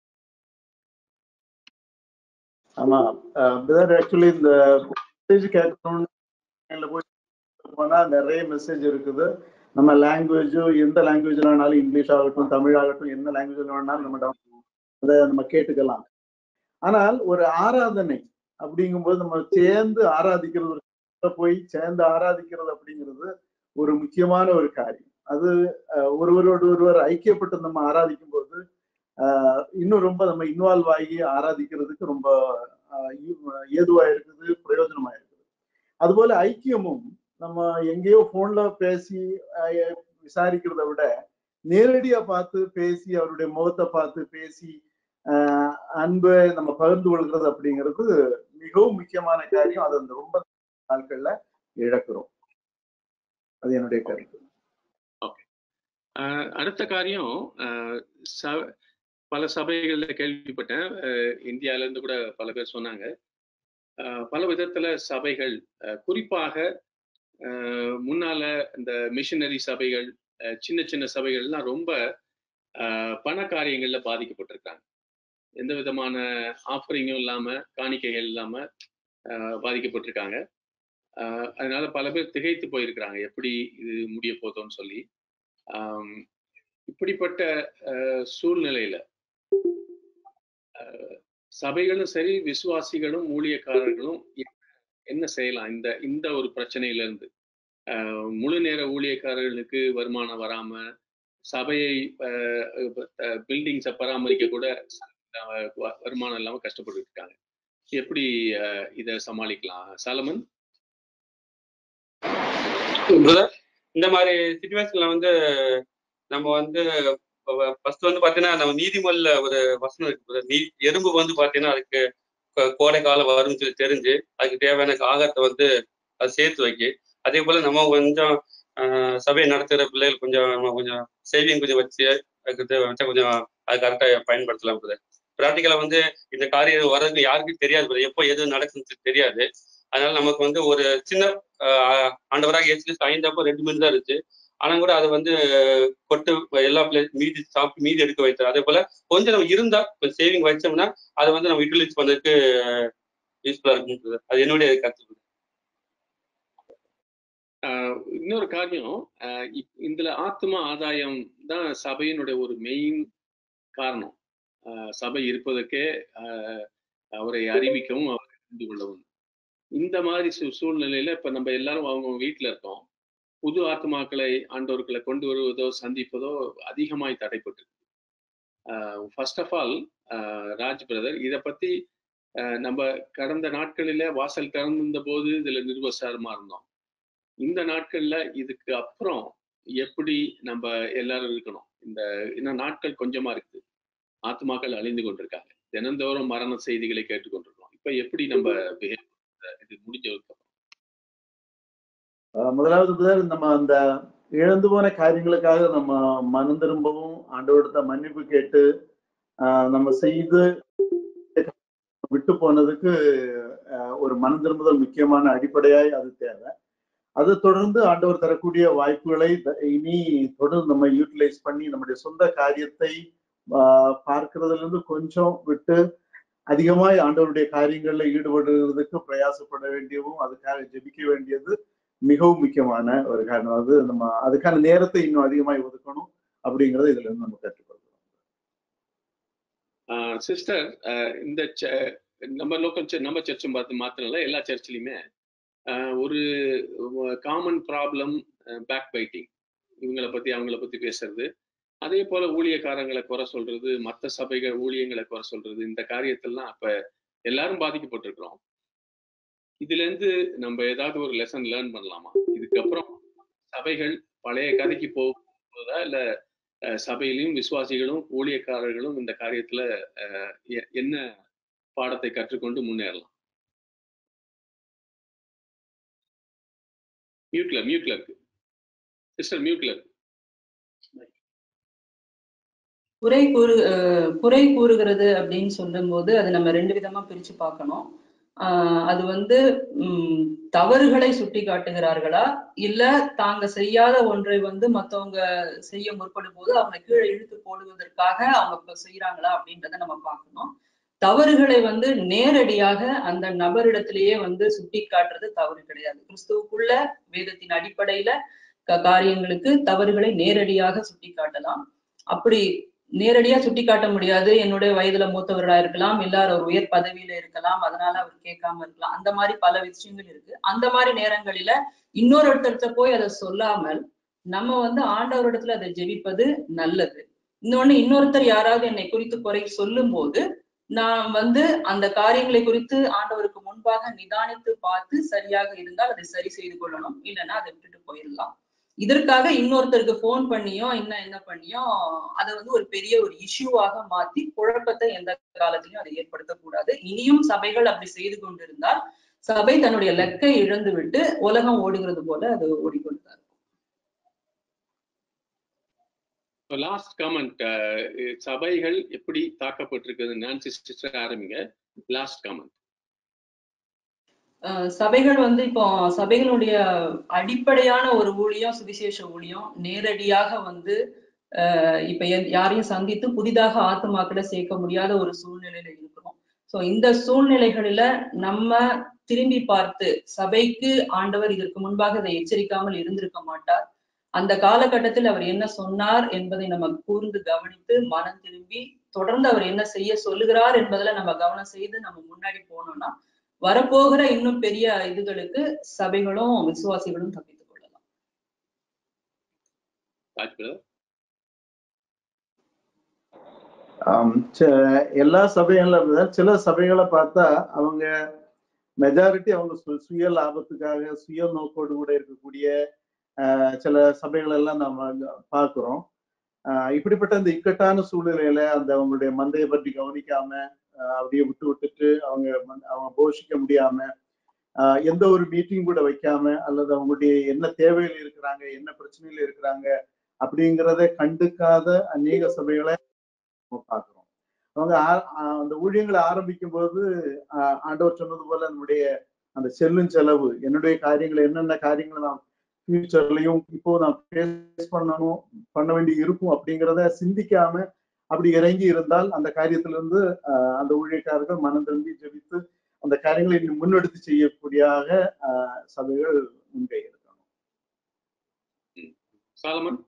ஆமா பிரதர் ஆக்சுவலி இந்த மெசேஜ் கேட்கணும்னு போய் போனா நிறைய மெசேஜ் இருக்குது நம்ம லாங்குவேஜும் எந்த லாங்குவேஜ்ல வேணாலும் இங்கிலீஷ் ஆகட்டும் தமிழ் ஆகட்டும் என்ன லாங்குவேஜ்ல வேணாலும் நம்ம down- அதை நம்ம கேட்டுக்கலாம் ஆனால் ஒரு ஆராதனை அப்படிங்கும்போது நம்ம சேர்ந்து ஆராதிக்கிறது ஒரு இடத்துல போய் சேர்ந்து ஆராதிக்கிறது அப்படிங்கிறது ஒரு முக்கியமான ஒரு காரியம் அது அஹ், ஒருவரோடு ஒருவர் ஐக்கியப்பட்டு நம்ம ஆராதிக்கும் போது ஆஹ், இன்னும் ரொம்ப நம்ம இன்வால்வ் ஆகி ஆராதிக்கிறதுக்கு ரொம்ப ஆஹ், ஈ- ஏதுவா இருக்குது பிரயோஜனமா இருக்குது அதுபோல ஐக்கியமும் நம்ம எங்கேயோ போன்ல பேசி ஆஹ், விசாரிக்கிறத விட நேரடியா பார்த்து பேசி அவருடைய முகத்தை பார்த்து பேசி ஆஹ், அன்பை நம்ம பகிர்ந்து கொள்கிறது அப்படிங்கிறது மிகவும் முக்கியமான காரியம் அது அந்த ரொம்ப நாட்கள்ல இழக்கிறோம் அது என்னுடைய கருத்து ஆஹ் அடுத்த காரியம் ஆஹ் ச- பல சபைகள்ல கேள்விப்பட்டேன் ஆஹ் இந்தியால இருந்து கூட பல பேர் சொன்னாங்க ஆஹ் பல விதத்துல சபைகள் ஆஹ் குறிப்பாக ஆஹ் முன்னால இந்த மிஷனரி சபைகள் ஆஹ் சின்ன சின்ன சபைகள்லாம் ரொம்ப ஆஹ் பண காரியங்கள்ல பாதிக்கப்பட்டிருக்காங்க எந்த விதமான ஆஃபரிங்கும் இல்லாம காணிக்கைகள் இல்லாம ஆஹ் பாதிக்கப்பட்டிருக்காங்க ஆஹ் அதனால பல பேர் திகைத்து போயிருக்கிறாங்க எப்படி இது முடிய போதோன்னு சொல்லி ஆம், இப்படிப்பட்ட அஹ், சூழ்நிலையில அஹ், சபைகளும் சரி விசுவாசிகளும் ஊழியக்காரர்களும் என்ன என்ன செய்யலாம் இந்த இந்த ஒரு பிரச்சனையில இருந்து அஹ், முழு நேர ஊழியக்காரர்களுக்கு வருமானம் வராம சபையை பில்டிங்ஸை பராமரிக்க கூட அஹ், வ- வருமானம் இல்லாம கஷ்டப்பட்டு இருக்காங்க எப்படி அஹ், இதை சமாளிக்கலாம் சாலமன் பிரதர் இந்த மாதிரி சுச்சுவேஷன்ல வந்து நம்ம வந்து ஃபர்ஸ்ட் வந்து பாத்தீங்கன்னா நம்ம நீதிமொழில ஒரு வசனம் இருக்கு brother. நீ எறும்பு வந்து பாத்தீங்கன்னா அதுக்கு கோ- கோடை காலம் வரும்னு சொல்லி தெரிஞ்சு அதுக்கு தேவையான ஆகாரத்தை வந்து அது சேர்த்து வைக்க அதே போல நம்ம கொஞ்சம் ஆஹ், சபையை நடத்துகிற பிள்ளைகள் கொஞ்சம் நம்ம கொஞ்சம் சேவிங் கொஞ்சம் வச்சு அதுக்கு தேவை வச்சா கொஞ்சம் அது கரெக்டாக பயன்படுத்தலாம் brother. ப்ராக்டிக்கலா வந்து இந்த காரியம் வர்றதுக்கு யாருக்கும் தெரியாது brother. எப்போ எது நடக்குன்னு தெரியாது அதனால நமக்கு வந்து ஒரு சின்ன ஆஹ், ஆண்டவராக இயேசு கிறிஸ்து ஐந்தப்போ ரெண்டு மீன் தான் இருந்துச்சு ஆனா கூட அதை வந்து கொட்டு எல்லா பிளேஸ் மீதி சாப்பிட்டு மீதி எடுக்க வைத்தார் அதே போல கொஞ்சம் நம்ம இருந்தா சேவிங் வச்சோம்னா அதை வந்து நம்ம யூட்டிலைஸ் பண்ணதுக்கு யூஸ்ஃபுல்லா இருக்கும் brother. அது என்னுடைய கருத்து brother. ஆஹ் இன்னொரு காரியம் ஆஹ் இப்- இதுல ஆத்ம ஆதாயம் தான் சபையினுடைய ஒரு மெயின் காரணம் ஆஹ் சபை இருப்பதற்கே ஆஹ் அவரை அறிவிக்கவும் அவரை அறிந்து கொள்ளவும் இந்த மாதிரி சூ- சூழ்நிலையில இப்ப நம்ம எல்லாரும் அவங்க வீட்டுல இருக்கோம் புது ஆத்மாக்களை ஆண்டவர்களை கொண்டு வருவதோ சந்திப்பதோ அதிகமாய் தடைப்பட்டு first of all Raj brother இதை பத்தி ஆஹ் நம்ம கடந்த நாட்களில வாசல் திறந்திருந்த போது இதுல நிர்வசாரமா இருந்தோம் இந்த நாட்கள்ல இதுக்கு அப்புறம் எப்படி நம்ம எல்லாரும் இருக்கணும் இந்த இன்னும் நாட்கள் கொஞ்சமா இருக்குது ஆத்மாக்கள் அழிந்து கொண்டிருக்காங்க தினந்தோறும் மரண செய்திகளை கேட்டுக்கொண்டிருக்கோம் இப்ப எப்படி நம்ம behave பண்றது? இது முடிஞ்சதுக்கு அப்புறம் அஹ் முதலாவது முதல் நம்ம அந்த இழந்து போன காரியங்களுக்காக நம்ம மனம் திரும்பவும் ஆண்டவர்கிட்ட மன்னிப்பு கேட்டு ஆஹ் நம்ம செய்து விட்டு போனதுக்கு ஆஹ் ஒரு மனம் திரும்புதல் முக்கியமான அடிப்படையாய் அது தேவை அதை தொடர்ந்து ஆண்டவர் தரக்கூடிய வாய்ப்புகளை த- இனி தொடர்ந்து நம்ம யூட்டிலைஸ் பண்ணி நம்முடைய சொந்த காரியத்தை ஆஹ் பார்க்கிறதுல இருந்து கொஞ்சம் விட்டு அதிகமாய் ஆண்டவருடைய காரியங்கள்ல ஈடுபடுறதுக்கு பிரயாசப்பட வேண்டியதும் அதுக்காக ஜெபிக்க வேண்டியது மிகவும் முக்கியமான ஒரு காரணம் அது நம்ம அதுக்கான நேரத்தை இன்னும் அதிகமாய் ஒதுக்கணும் அப்படிங்கறத இதுல இருந்து நம்ம கற்றுக்கொள்கிறோம் சிஸ்டர் இந்த ச- நம்ம லோக்கல் நம்ம சர்ச்சும் பார்த்து மாத்திரம் இல்ல எல்லா சர்ச்சிலையுமே ஆஹ் ஒரு காமன் ப்ராப்ளம் பேக் பைட்டிங் இவங்களை பத்தி அவங்கள பத்தி பேசுறது அதே போல ஊழியக்காரங்களை குறை சொல்றது மற்ற சபைகள் ஊழியங்களை குறை சொல்றது இந்த காரியத்தெல்லாம் அப்ப எல்லாரும் பாதிக்கப்பட்டிருக்கிறோம் இதுல இருந்து நம்ம ஏதாவது ஒரு லெசன் லேர்ன் பண்ணலாமா இதுக்கப்புறம் சபைகள் பழைய கதைக்கு போகுதா இல்ல அஹ், சபையிலும் விசுவாசிகளும் ஊழியக்காரர்களும் இந்த காரியத்துல அஹ், எ- என்ன பாடத்தை கற்றுக்கொண்டு முன்னேறலாம் மியூட்ல மியூட்ல இருக்கு சிஸ்டர் மியூட்ல இருக்கு குறை கூறு அஹ் குறை கூறுகிறது அப்படின்னு சொல்லும்போது அதை நம்ம ரெண்டு விதமா பிரிச்சு பார்க்கணும் ஆஹ் அது வந்து உம் தவறுகளை சுட்டி காட்டுகிறார்களா இல்ல தாங்க செய்யாத ஒன்றை வந்து மத்தவங்க செய்ய முற்படும் போது அவங்க கீழே இழுத்து போடுவதற்காக அவங்க இப்ப செய்யறாங்களா அப்படின்றத நம்ம பார்க்கணும் தவறுகளை வந்து நேரடியாக அந்த நபரிடத்திலேயே வந்து சுட்டி காட்டுறது தவறு கிடையாது கிறிஸ்துவுக்குள்ள வேதத்தின் அடிப்படையில க- காரியங்களுக்கு தவறுகளை நேரடியாக சுட்டி காட்டலாம் அப்படி நேரடியா சுட்டி காட்ட முடியாது என்னுடைய வயதுல மூத்தவர்களா இருக்கலாம் எல்லாரும் ஒரு உயர் பதவியில இருக்கலாம் அதனால அவர் கேட்காம இருக்கலாம் அந்த மாதிரி பல விஷயங்கள் இருக்கு அந்த மாதிரி நேரங்களில இன்னொரு இடத்துல போய் அதை சொல்லாமல் நம்ம வந்து ஆண்டவரிடத்துல அதை ஜெபிப்பது நல்லது இன்னொன்னு இன்னொருத்தர் யாராவது என்னை குறித்து குறை சொல்லும் போது நான் வந்து அந்த காரியங்களை குறித்து ஆண்டவருக்கு முன்பாக நிதானித்து பார்த்து சரியாக இருந்தால் அதை சரி செய்து கொள்ளணும் இல்லைன்னா அதை விட்டுட்டு போயிடலாம் இதற்காக இன்னொருத்தருக்கு ஃபோன் பண்ணியோ இன்னும் என்ன பண்ணியோ அதை வந்து ஒரு பெரிய ஒரு இஷ்யூவாக மாத்தி குழப்பத்தை எந்த காலத்திலையும் அதை ஏற்படுத்தக்கூடாது இனியும் சபைகள் அப்படி செய்து கொண்டிருந்தால் சபை தன்னுடைய லெக்கை இழந்து விட்டு உலகம் ஓடுகிறது போல அது ஓடிக்கொண்டுதான் லாஸ்ட் கமெண்ட் சபைகள் எப்படி தாக்கப்பட்டிருக்குது நான்சி சிஸ்டர் ஆரம்பிங்க லாஸ்ட் கமெண்ட் அஹ் சபைகள் வந்து இப்போ சபைகளுடைய அடிப்படையான ஒரு ஊழியம் சுவிசேஷ ஊழியம் நேரடியாக வந்து அஹ் இப்ப எ- யாரையும் சந்தித்து புதிதாக ஆத்துமாக்களை சேர்க்க முடியாத ஒரு சூழ்நிலையில இருக்கிறோம் சோ இந்த சூழ்நிலைகளில நம்ம திரும்பி பார்த்து சபைக்கு ஆண்டவர் இதற்கு முன்பாக இதை எச்சரிக்காமல் இருந்திருக்க மாட்டார் அந்த காலகட்டத்தில் அவர் என்ன சொன்னார் என்பதை நம்ம கூர்ந்து கவனித்து மனம் திரும்பி தொடர்ந்து அவர் என்ன செய்ய சொல்லுகிறார் என்பதுல நம்ம கவனம் செய்து நம்ம முன்னாடி போனோம்னா வரப்போகிற இன்னும் பெரிய இதுகளுக்கு சபைகளும் விசுவாசிகளும் தப்பித்துக் கொள்ளலாம் ராஜ் பிரதர் ஆம், ச- எல்லா சபைகள்ல இருந்தா சில சபைகளை பார்த்தா அவங்க மெஜாரிட்டி அவங்க சு- சுய லாபத்துக்காக சுய நோக்கோடு கூட இருக்கக்கூடிய ஆஹ், சில சபைகள் எல்லாம் நம்ம அங்க பார்க்கிறோம் ஆஹ், இப்படிப்பட்ட இந்த இக்கட்டான சூழ்நிலையில அந்த அவங்களுடைய மந்தையை பற்றி கவனிக்காம ஆஹ், அப்படியே விட்டு விட்டுட்டு அவங்க வந்து- அவங்க போஷிக்க முடியாம ஆஹ், எந்த ஒரு மீட்டிங் கூட வைக்காம அல்லது அவங்களுடைய என்ன தேவையில் இருக்கிறாங்க என்ன பிரச்சனையில இருக்கிறாங்க அப்படிங்கிறத கண்டுக்காத அநேக சபைகளை நம்ம பார்க்கிறோம் அவங்க ஆ- ஆ- அந்த ஊழியங்களை ஆரம்பிக்கும் போது ஆஹ், ஆண்டவர் சொன்னது போல நம்முடைய அந்த செல்லும் செலவு என்னுடைய காரியங்களை என்னென்ன காரியங்களை நான் ஃபியூச்சர்லயும் இப்போ நான் ஃபேஸ் பண்ணணும் பண்ண வேண்டி இருக்கும் அப்படிங்கிறத சிந்திக்காம அப்படி இறங்கி இருந்தால் அந்த காரியத்துல இருந்து ஆஹ், அந்த ஊழியக்காரர்கள் மனம் திரும்பி ஜெபித்து அந்த காரியங்களை இன்னும் முன்னெடுத்து செய்யக்கூடியாக ஆஹ், சபைகள் முன்கை இருக்கணும் சாலமன்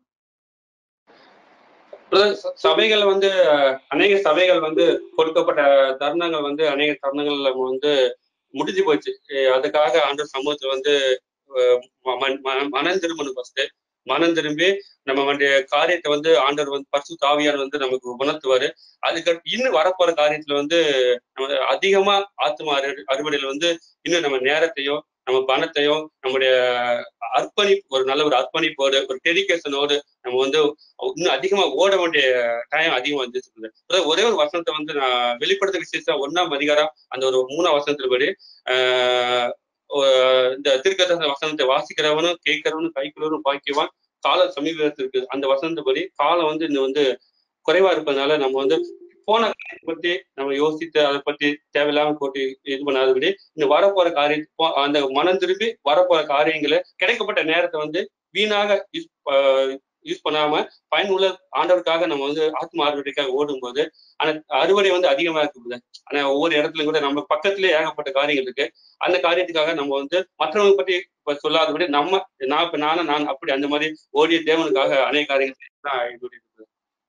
பிரதர், ச- சபைகள் வந்து அஹ், அநேக சபைகள் வந்து கொடுக்கப்பட்ட தருணங்கள் வந்து அநேக தருணங்கள்ல வந்து முடிஞ்சு போச்சு அஹ் அதுக்காக ஆண்டு சமூகத்துல வந்து அஹ், ம- ம- ம- மனம் திரும்பணும் ஃபர்ஸ்ட் மனம் திரும்பி நம்ம வந்து காரியத்தை வந்து ஆண்டவர் வந்து பரிசு தாவியார் வந்து நமக்கு உணர்த்துவாரு அதுக்கு இன்னும் வரப்போற காரியத்துல வந்து நம்ம அதிகமா ஆத்ம அறு அறுவடையில வந்து இன்னும் நம்ம நேரத்தையும் நம்ம பணத்தையும் நம்முடைய அர்ப்பணிப்பு ஒரு நல்ல ஒரு அர்ப்பணிப்போடு ஒரு டெடிகேஷனோடு நம்ம வந்து இன்னும் அதிகமா ஓட வேண்டிய டைம் அதிகமா வந்துச்சு அதாவது ஒரே ஒரு வசனத்தை வந்து நான் வெளிப்படுத்த விசேஷம் ஒன்னாம் அதிகாரம் அந்த ஒரு மூணாம் வசனத்தின்படி ஆஹ் ஒ- இந்த திருக்கதர்சன வசனத்தை வாசிக்கிறவனும் கேட்கிறவனும் கைக்கிறவனும் பாக்கியவான் காலம் சமீபத்தில் இருக்குது அந்த வசனத்துப்படி காலம் வந்து இன்னும் வந்து குறைவா இருப்பதனால நம்ம வந்து போன காரியத்தை பத்தி நம்ம யோசித்து அதை பத்தி தேவையில்லாம போட்டு இது பண்ணாதபடி இந்த வரப்போற காரியம் போ- அந்த மனம் திரும்பி வரப்போற காரியங்களை கிடைக்கப்பட்ட நேரத்தை வந்து வீணாக யூஸ் யூஸ் பண்ணாம பயனுள்ள ஆண்டவருக்காக நம்ம வந்து ஆத்ம அறுவடைக்காக ஓடும்போது அந்த அறுவடை வந்து அதிகமா இருக்குது ஆனா ஒவ்வொரு இடத்துலயும் கூட நம்ம பக்கத்திலே ஏகப்பட்ட காரியங்கள் இருக்கு அந்த காரியத்துக்காக நம்ம வந்து மற்றவங்க பத்தி இப்ப சொல்லாதபடி நம்ம நான் இப்ப நானும் நான் அப்படி அந்த மாதிரி ஓடிய தேவனுக்காக அநேக காரியங்கள் செய்யறதுதான் என்னுடைய இது.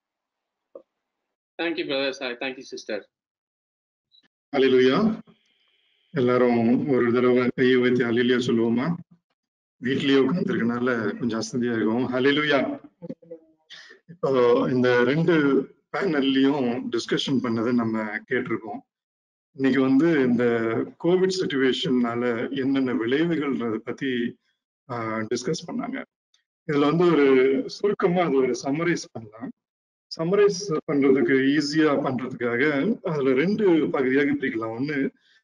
தேங்க்யூ பிரதர் தேங்க்யூ சிஸ்டர் ஹalleluya எல்லாரும் ஒரு தடவை கையை வைத்து ஹalleluya சொல்லுவோமா வீட்லயே உட்கார்ந்துருக்கனால கொஞ்சம் அசதியா இருக்கும் ஹalleluya இப்போ இந்த ரெண்டு பேனல்லையும் டிஸ்கஷன் பண்ணதை நம்ம கேட்டிருக்கோம் இன்னைக்கு வந்து இந்த கோவிட் சுச்சுவேஷன்னால என்னென்ன விளைவுகள்ன்றத பத்தி டிஸ்கஸ் பண்ணாங்க இதுல வந்து ஒரு சுருக்கமா அது ஒரு சம்மரைஸ் பண்ணலாம் சம்மரைஸ் பண்றதுக்கு ஈஸியா பண்றதுக்காக அதுல ரெண்டு பகுதியாக பிரிக்கலாம் ஒண்ணு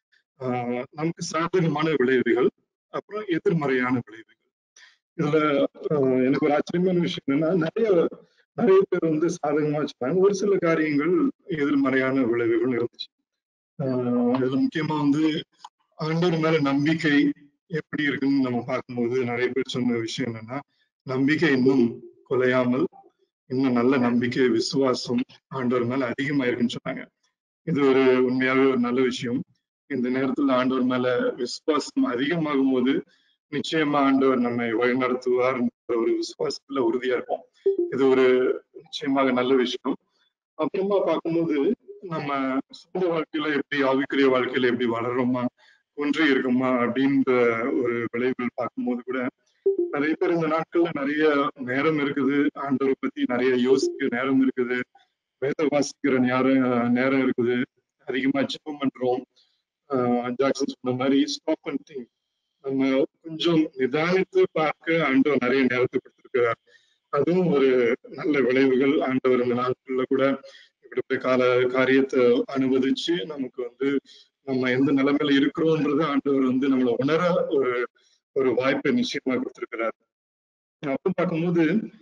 ஆஹ் நமக்கு சாதகமான விளைவுகள் அப்புறம் எதிர்மறையான விளைவுகள் இதுல ஆஹ் எனக்கு ஒரு ஆச்சரியமான விஷயம் என்னன்னா நிறைய நிறைய பேர் வந்து சாதகமா வச்சுப்பாங்க ஒரு சில காரியங்கள் எதிர்மறையான விளைவுகள் இருந்துச்சு ஆஹ் இதுல முக்கியமா வந்து ஆண்டவர் மேல நம்பிக்கை எப்படி இருக்குன்னு நம்ம பார்க்கும்போது நிறைய பேர் சொன்ன விஷயம் என்னன்னா நம்பிக்கை இன்னும் குலையாமல் இன்னும் நல்ல நம்பிக்கை விசுவாசம் ஆண்டவர் மேல அதிகமா இருக்குன்னு சொன்னாங்க இது ஒரு உண்மையாவே ஒரு நல்ல விஷயம் இந்த நேரத்துல ஆண்டவர் மேல விசுவாசம் அதிகமாகும் போது நிச்சயமா ஆண்டவர் நம்மை வழிநடத்துவார் ஒரு விசுவாசத்துல உறுதியா இருப்போம் இது ஒரு நிச்சயமாக நல்ல விஷயம் அப்புறமா பார்க்கும்போது நம்ம சொந்த வாழ்க்கையில எப்படி ஆவிக்குரிய வாழ்க்கையில எப்படி வளர்றோமா ஒன்றி இருக்குமா அப்படின்ற ஒரு விளைவுகள் பார்க்கும்போது கூட நிறைய பேர் இந்த நாட்கள்ல நிறைய நேரம் இருக்குது ஆண்டவரை பத்தி நிறைய யோசிக்க நேரம் இருக்குது வேத வாசிக்கிற நேரம் நேரம் இருக்குது அதிகமா ஜெபம் பண்றோம் ஆஹ் ஜாக்சன் சொன்ன மாதிரி ஸ்டாப் அண்ட் திங்க் நம்ம கொஞ்சம் நிதானித்து பார்க்க ஆண்டவர் நிறைய நேரத்தை கொடுத்திருக்கிறார் அதுவும் ஒரு நல்ல விளைவுகள் ஆண்டவர் இந்த நாட்கள்ல கூட இப்படி கால காரியத்தை அனுமதிச்சு நமக்கு வந்து நம்ம எந்த நிலைமையில இருக்கிறோன்றது ஆண்டவர் வந்து நம்மளை உணர ஒரு ஒரு வாய்ப்பை நிச்சயமா கொடுத்திருக்கிறார் அப்ப பார்க்கும்போது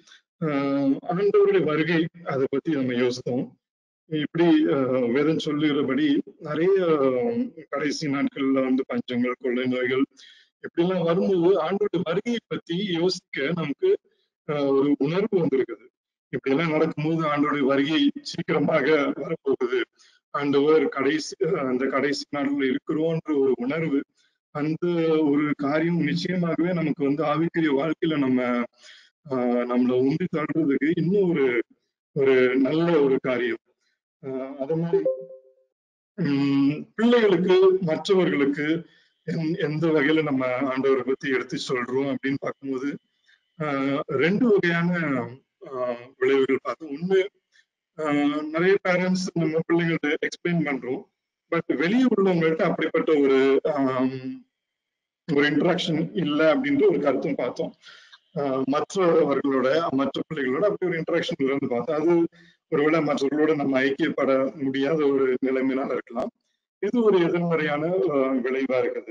ஆஹ் ஆண்டவருடைய வருகை அதை பத்தி நம்ம யோசித்தோம் இப்படி ஆஹ் வேதம் சொல்லுகிறபடி நிறைய கடைசி நாட்கள்ல வந்து பஞ்சங்கள் கொள்ளை நோய்கள் இப்படிலாம் வரும்போது ஆண்டோட வருகையை பத்தி யோசிக்க நமக்கு ஆஹ் ஒரு உணர்வு வந்திருக்குது இப்படி எல்லாம் நடக்கும்போது ஆண்டோட வருகை சீக்கிரமாக வரப்போகுது ஆண்டவர் கடைசி அந்த கடைசி நாட்கள் இருக்கிறோன்ற ஒரு உணர்வு அந்த ஒரு காரியம் நிச்சயமாகவே நமக்கு வந்து ஆவிக்குரிய வாழ்க்கையில நம்ம ஆஹ் நம்மளை உந்தி தள்ளுறதுக்கு இன்னும் ஒரு ஒரு நல்ல ஒரு காரியம் ஆஹ் அது மாதிரி உம் பிள்ளைகளுக்கு மற்றவர்களுக்கு எந்- எந்த வகையில நம்ம ஆண்டவரை பத்தி எடுத்து சொல்றோம் அப்படின்னு பார்க்கும்போது ஆஹ் ரெண்டு வகையான ஆஹ் விளைவுகள் பார்த்தோம் ஒண்ணு ஆஹ் நிறைய பேரண்ட்ஸ் நம்ம பிள்ளைங்கள்ட்ட எக்ஸ்பிளைன் பண்றோம் பட் வெளியே உள்ளவங்கள்ட்ட அப்படிப்பட்ட ஒரு ஆம், ஒரு இன்ட்ராக்ஷன் இல்லை அப்படின்ற ஒரு கருத்தும் பார்த்தோம் ஆஹ் மற்றவர்களோட மற்ற பிள்ளைகளோட அப்படி ஒரு இன்ட்ராக்ஷன் இருந்து பார்த்தோம் அது ஒருவேளை மற்றவர்களோட நம்ம ஐக்கியப்பட முடியாத ஒரு நிலைமையினால இருக்கலாம் இது ஒரு எதிர்மறையான ஆஹ் விளைவா இருக்குது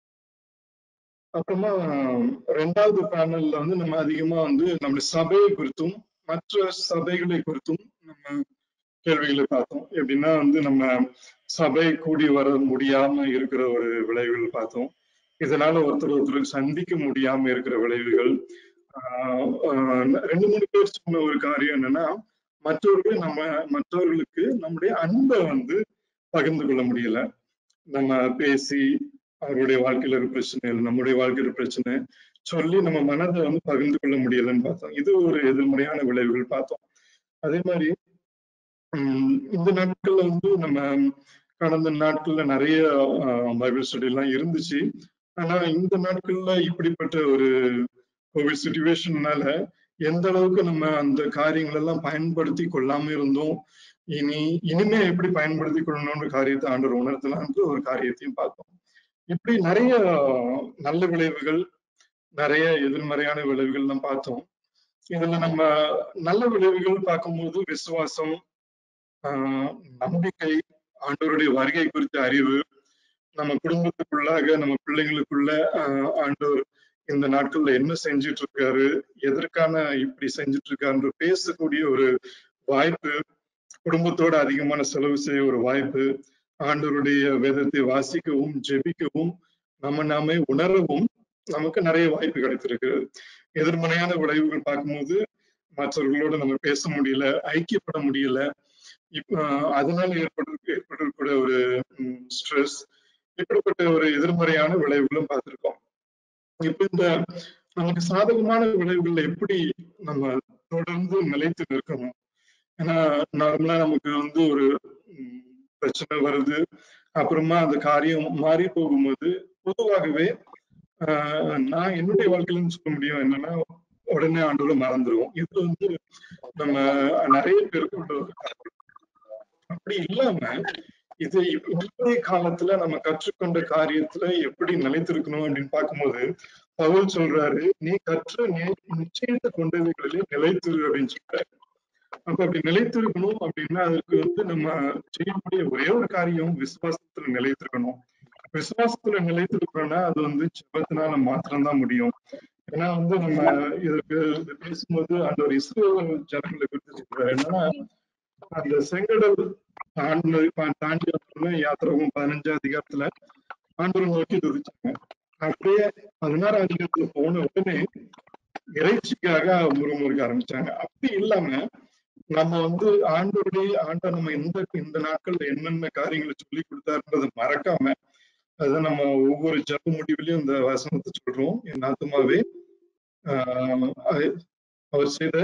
அப்புறமா ரெண்டாவது பேனல்ல வந்து நம்ம அதிகமா வந்து நம்ம சபையை குறித்தும் மற்ற சபைகளை குறித்தும் நம்ம கேள்விகளை பார்த்தோம் எப்படின்னா வந்து நம்ம சபை கூடி வர முடியாம இருக்கிற ஒரு விளைவுகள் பார்த்தோம் இதனால ஒருத்தர் ஒருத்தர் சந்திக்க முடியாம இருக்கிற விளைவுகள் ஆஹ் ஆஹ் ரெண்டு மூணு பேர் சொன்ன ஒரு காரியம் என்னன்னா மற்றவர்கள் நம்ம மற்றவர்களுக்கு நம்முடைய அன்பை வந்து பகிர்ந்து கொள்ள முடியல நம்ம பேசி அவருடைய வாழ்க்கையில இருக்க பிரச்சனை இல்லை நம்முடைய வாழ்க்கையில பிரச்சனை சொல்லி நம்ம மனதை வந்து பகிர்ந்து கொள்ள முடியலன்னு பார்த்தோம் இது ஒரு எதிர்மறையான விளைவுகள் பார்த்தோம் அதே மாதிரி உம் இந்த நாட்கள்ல வந்து நம்ம கடந்த நாட்கள்ல நிறைய பைபிள் ஸ்டடி எல்லாம் இருந்துச்சு ஆனா இந்த நாட்கள்ல இப்படிப்பட்ட ஒரு கோவிட் சுச்சுவேஷன்னால எந்த அளவுக்கு நம்ம அந்த காரியங்கள் எல்லாம் பயன்படுத்தி கொள்ளாம இருந்தோம் இனி இனிமே எப்படி பயன்படுத்தி கொள்ளணும்னு காரியத்தை ஆண்டவர் உணர்த்தலான்ற ஒரு காரியத்தையும் பார்த்தோம் இப்படி நிறைய நல்ல விளைவுகள் நிறைய எதிர்மறையான விளைவுகள் எல்லாம் பார்த்தோம் இதுல நம்ம நல்ல விளைவுகள் பார்க்கும்போது விசுவாசம் ஆஹ் நம்பிக்கை ஆண்டவருடைய வருகை குறித்த அறிவு நம்ம குடும்பத்துக்குள்ளாக நம்ம பிள்ளைங்களுக்குள்ள ஆஹ் ஆண்டவர் இந்த நாட்கள்ல என்ன செஞ்சிட்டு இருக்காரு எதற்கான இப்படி செஞ்சிட்டு இருக்காருன்ற பேசக்கூடிய ஒரு வாய்ப்பு குடும்பத்தோட அதிகமான செலவு செய்ய ஒரு வாய்ப்பு ஆண்டவருடைய வேதத்தை வாசிக்கவும் ஜெபிக்கவும் நம்ம நாமே உணரவும் நமக்கு நிறைய வாய்ப்பு கிடைத்திருக்கிறது எதிர்மறையான விளைவுகள் பார்க்கும்போது மற்றவர்களோட நம்ம பேச முடியல ஐக்கியப்பட முடியல இப்ப அதனால ஏற்பட்டு ஏற்பட்டிருக்கிற ஒரு ஸ்ட்ரெஸ் இப்படிப்பட்ட ஒரு எதிர்மறையான விளைவுகளும் பார்த்திருக்கோம் இப்ப இந்த நமக்கு சாதகமான விளைவுகள்ல எப்படி நம்ம தொடர்ந்து நிலைத்து நிற்கணும் ஏன்னா நார்மலா நமக்கு வந்து ஒரு பிரச்சனை வருது அப்புறமா அந்த காரியம் மாறி போகும்போது பொதுவாகவே ஆஹ் நான் என்னுடைய வாழ்க்கையில சொல்ல முடியும் என்னன்னா உடனே ஆண்டோட மறந்துடுவோம் இது வந்து நம்ம நிறைய பேருக்கு உள்ள ஒரு அப்படி இல்லாம இது இன்றைய காலத்துல நம்ம கற்றுக்கொண்ட காரியத்துல எப்படி நிலைத்திருக்கணும் அப்படின்னு பார்க்கும்போது பவுல் சொல்றாரு நீ கற்ற நீ நிச்சயத்தை கொண்டவைகளிலே நிலைத்திரு அப்படின்னு சொல்றாரு அப்ப அப்படி நிலைத்திருக்கணும் அப்படின்னா அதற்கு வந்து நம்ம செய்யக்கூடிய ஒரே ஒரு காரியம் விசுவாசத்துல நிலைத்திருக்கணும் விசுவாசத்துல நிலைத்திருக்கணும்னா அது வந்து ஜபத்தினால மாத்திரம்தான் முடியும் ஏன்னா வந்து நம்ம இதற்கு பேசும்போது அந்த ஒரு இஸ்ரேல் ஜனங்களை குறித்து சொல்றாரு என்னன்னா அந்த செங்கடல் தாண்டி தாண்டி வந்தோம்னா யாத்திரகம் பதினஞ்சாம் அதிகாரத்துல ஆண்டவர் நோக்கி துதிச்சாங்க அப்படியே பதினாறாம் அதிகாரத்துல போன உடனே இறைச்சிக்காக முறுமுறுக்க ஆரம்பிச்சாங்க அப்படி இல்லாம நம்ம வந்து ஆண்டோருடைய ஆண்டா நம்ம இந்த இந்த நாட்கள்ல என்னென்ன காரியங்களை சொல்லி கொடுத்தாருன்றதை மறக்காம அதை நம்ம ஒவ்வொரு ஜப்பு முடிவிலையும் இந்த வசனத்தை சொல்றோம் என் ஆத்மாவே ஆஹ் அவர் செய்த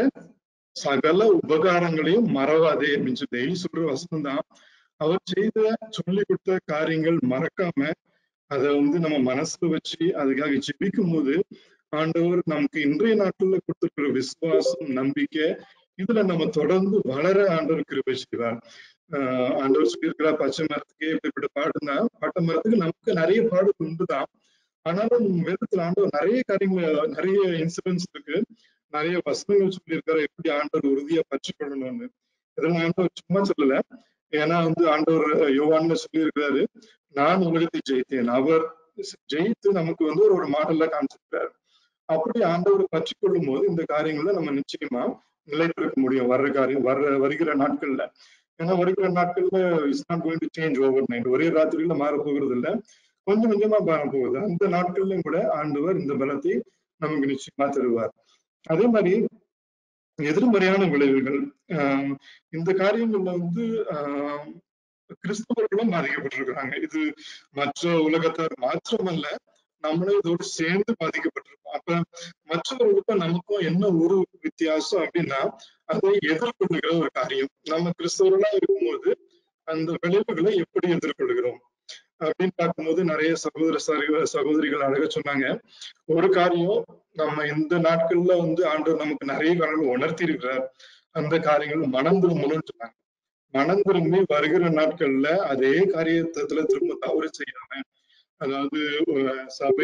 சகல உபகாரங்களையும் மறவாதே அப்படின்னு சொல்லி டெய்லி சொல்ற வசனம் தான் அவர் செய்த சொல்லி கொடுத்த காரியங்கள் மறக்காம அதை வந்து நம்ம மனசுல வச்சு அதுக்காக ஜெபிக்கும் போது ஆண்டவர் நமக்கு இன்றைய நாட்கள்ல கொடுத்திருக்கிற விசுவாசம் நம்பிக்கை இதுல நம்ம தொடர்ந்து வளர ஆண்டவர் கிருபை செய்வார் ஆஹ் ஆண்டவர் சொல்லியிருக்கிறார் பச்சை மரத்துக்கு இப்படிப்பட்ட பாடுனா பட்ட மரத்துக்கு நமக்கு நிறைய பாடு உண்டுதான் ஆனாலும் வேதத்துல ஆண்டவர் நிறைய காரியங்கள் நிறைய இன்சிடென்ட்ஸ் இருக்கு நிறைய வசனங்கள் சொல்லியிருக்காரு எப்படி ஆண்டவர் உறுதியா பற்றி கொள்ளணும்னு இதெல்லாம் ஆண்டவர் சும்மா சொல்லல ஏன்னா வந்து ஆண்டவர் யோவான்னு சொல்லியிருக்கிறாரு நான் உலகத்தை ஜெயித்தேன் அவர் ஜெயித்து நமக்கு வந்து ஒரு மாடல்ல காமிச்சிருக்காரு அப்படி ஆண்டவர் பற்றி கொள்ளும் போது இந்த காரியங்களை நம்ம நிச்சயமா நிலைத்திருக்க முடியும் வர்ற காரியம் வர்ற வருகிற நாட்கள்ல ஏன்னா வருகிற நாட்கள்ல it's not going to change overnight ஒரே ராத்திரியில மாற போகிறது இல்லை கொஞ்சம் கொஞ்சமா மாற போகுது அந்த நாட்கள்லயும் கூட ஆண்டவர் இந்த பலத்தை நமக்கு நிச்சயமா தருவார் அதே மாதிரி எதிர்மறையான விளைவுகள் ஆஹ் இந்த காரியங்கள்ல வந்து ஆஹ் கிறிஸ்தவர்களும் பாதிக்கப்பட்டிருக்கிறாங்க இது மற்ற உலகத்தார் மாத்திரமல்ல நம்மளும் இதோடு சேர்ந்து பாதிக்கப்பட்டிருக்கோம் அப்ப மற்றவர்களுக்கும் நமக்கும் என்ன ஒரு வித்தியாசம் அப்படின்னா அதை எதிர்கொள்ளுகிற ஒரு காரியம் நம்ம கிறிஸ்தவர்களா இருக்கும்போது அந்த விளைவுகளை எப்படி எதிர்கொள்கிறோம் அப்படின்னு பார்க்கும்போது நிறைய சகோதர சகோதரிகள் அழக சொன்னாங்க ஒரு காரியம் நம்ம இந்த நாட்கள்ல வந்து ஆண்டவர் நமக்கு நிறைய காரியங்கள் உணர்த்தி இருக்கிறார் அந்த காரியங்கள் மனம் திரும்பணும்னு சொன்னாங்க மனம் திரும்பி வருகிற நாட்கள்ல அதே காரியத்துல திரும்ப தவறு செய்யாம அதாவது சபை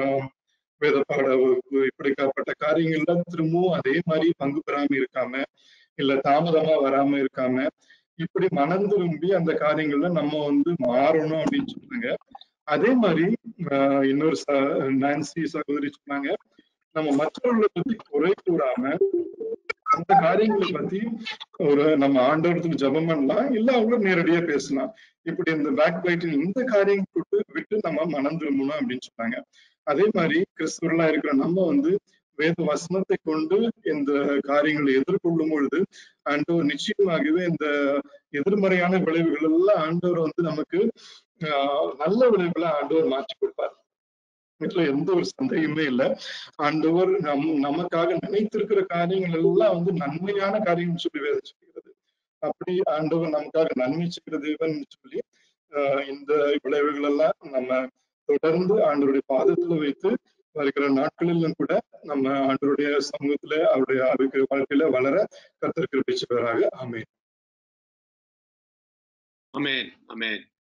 வேத பாட வகுப்பு இப்படிப்பட்ட காரியங்கள்ல திரும்பவும் அதே மாதிரி பங்கு பெறாம இருக்காம இல்ல தாமதமா வராம இருக்காம இப்படி மனம் திரும்பி அந்த காரியங்கள்ல நம்ம வந்து மாறணும் அப்படின்னு சொன்னாங்க அதே மாதிரி இன்னொரு நான்சி சகோதரி சொன்னாங்க நம்ம மற்றவர்களை பத்தி குறை கூறாம அந்த காரியங்களை பத்தி ஒரு நம்ம ஆண்டவரத்துல ஜபம் பண்ணலாம் இல்ல அவங்க நேரடியா பேசலாம் இப்படி இந்த பேக் பைட்டிங் இந்த காரியம் விட்டு விட்டு நம்ம மனம் திரும்பணும் அப்படின்னு சொன்னாங்க அதே மாதிரி கிறிஸ்துவர்களா இருக்கிற நம்ம வந்து வேத வசனத்தை கொண்டு இந்த காரியங்களை எதிர்கொள்ளும் பொழுது ஆண்டவர் நிச்சயமாகவே இந்த எதிர்மறையான விளைவுகள் எல்லாம் ஆண்டவர் வந்து நமக்கு ஆஹ் நல்ல விளைவுகளை ஆண்டவர் மாற்றி கொடுப்பார் இதுல எந்த ஒரு சந்தேகமே இல்லை ஆண்டவர் நம் நமக்காக நினைத்திருக்கிற காரியங்கள் எல்லாம் வந்து நன்மையான காரியம் சொல்லி வேதம் சொல்கிறது அப்படி ஆண்டவர் நமக்காக நன்மை செய்கிற தேவன் சொல்லி ஆஹ் இந்த விளைவுகள் எல்லாம் நம்ம தொடர்ந்து ஆண்டவருடைய பாதத்துல வைத்து வருகிற நாட்களிலும் கூட நம்ம ஆண்டவருடைய சமூகத்துல அவருடைய ஆரோக்கிய வாழ்க்கையில வளர கத்திருக்கிற பேச்சுவராக ஆமென் அமேன் அமேன்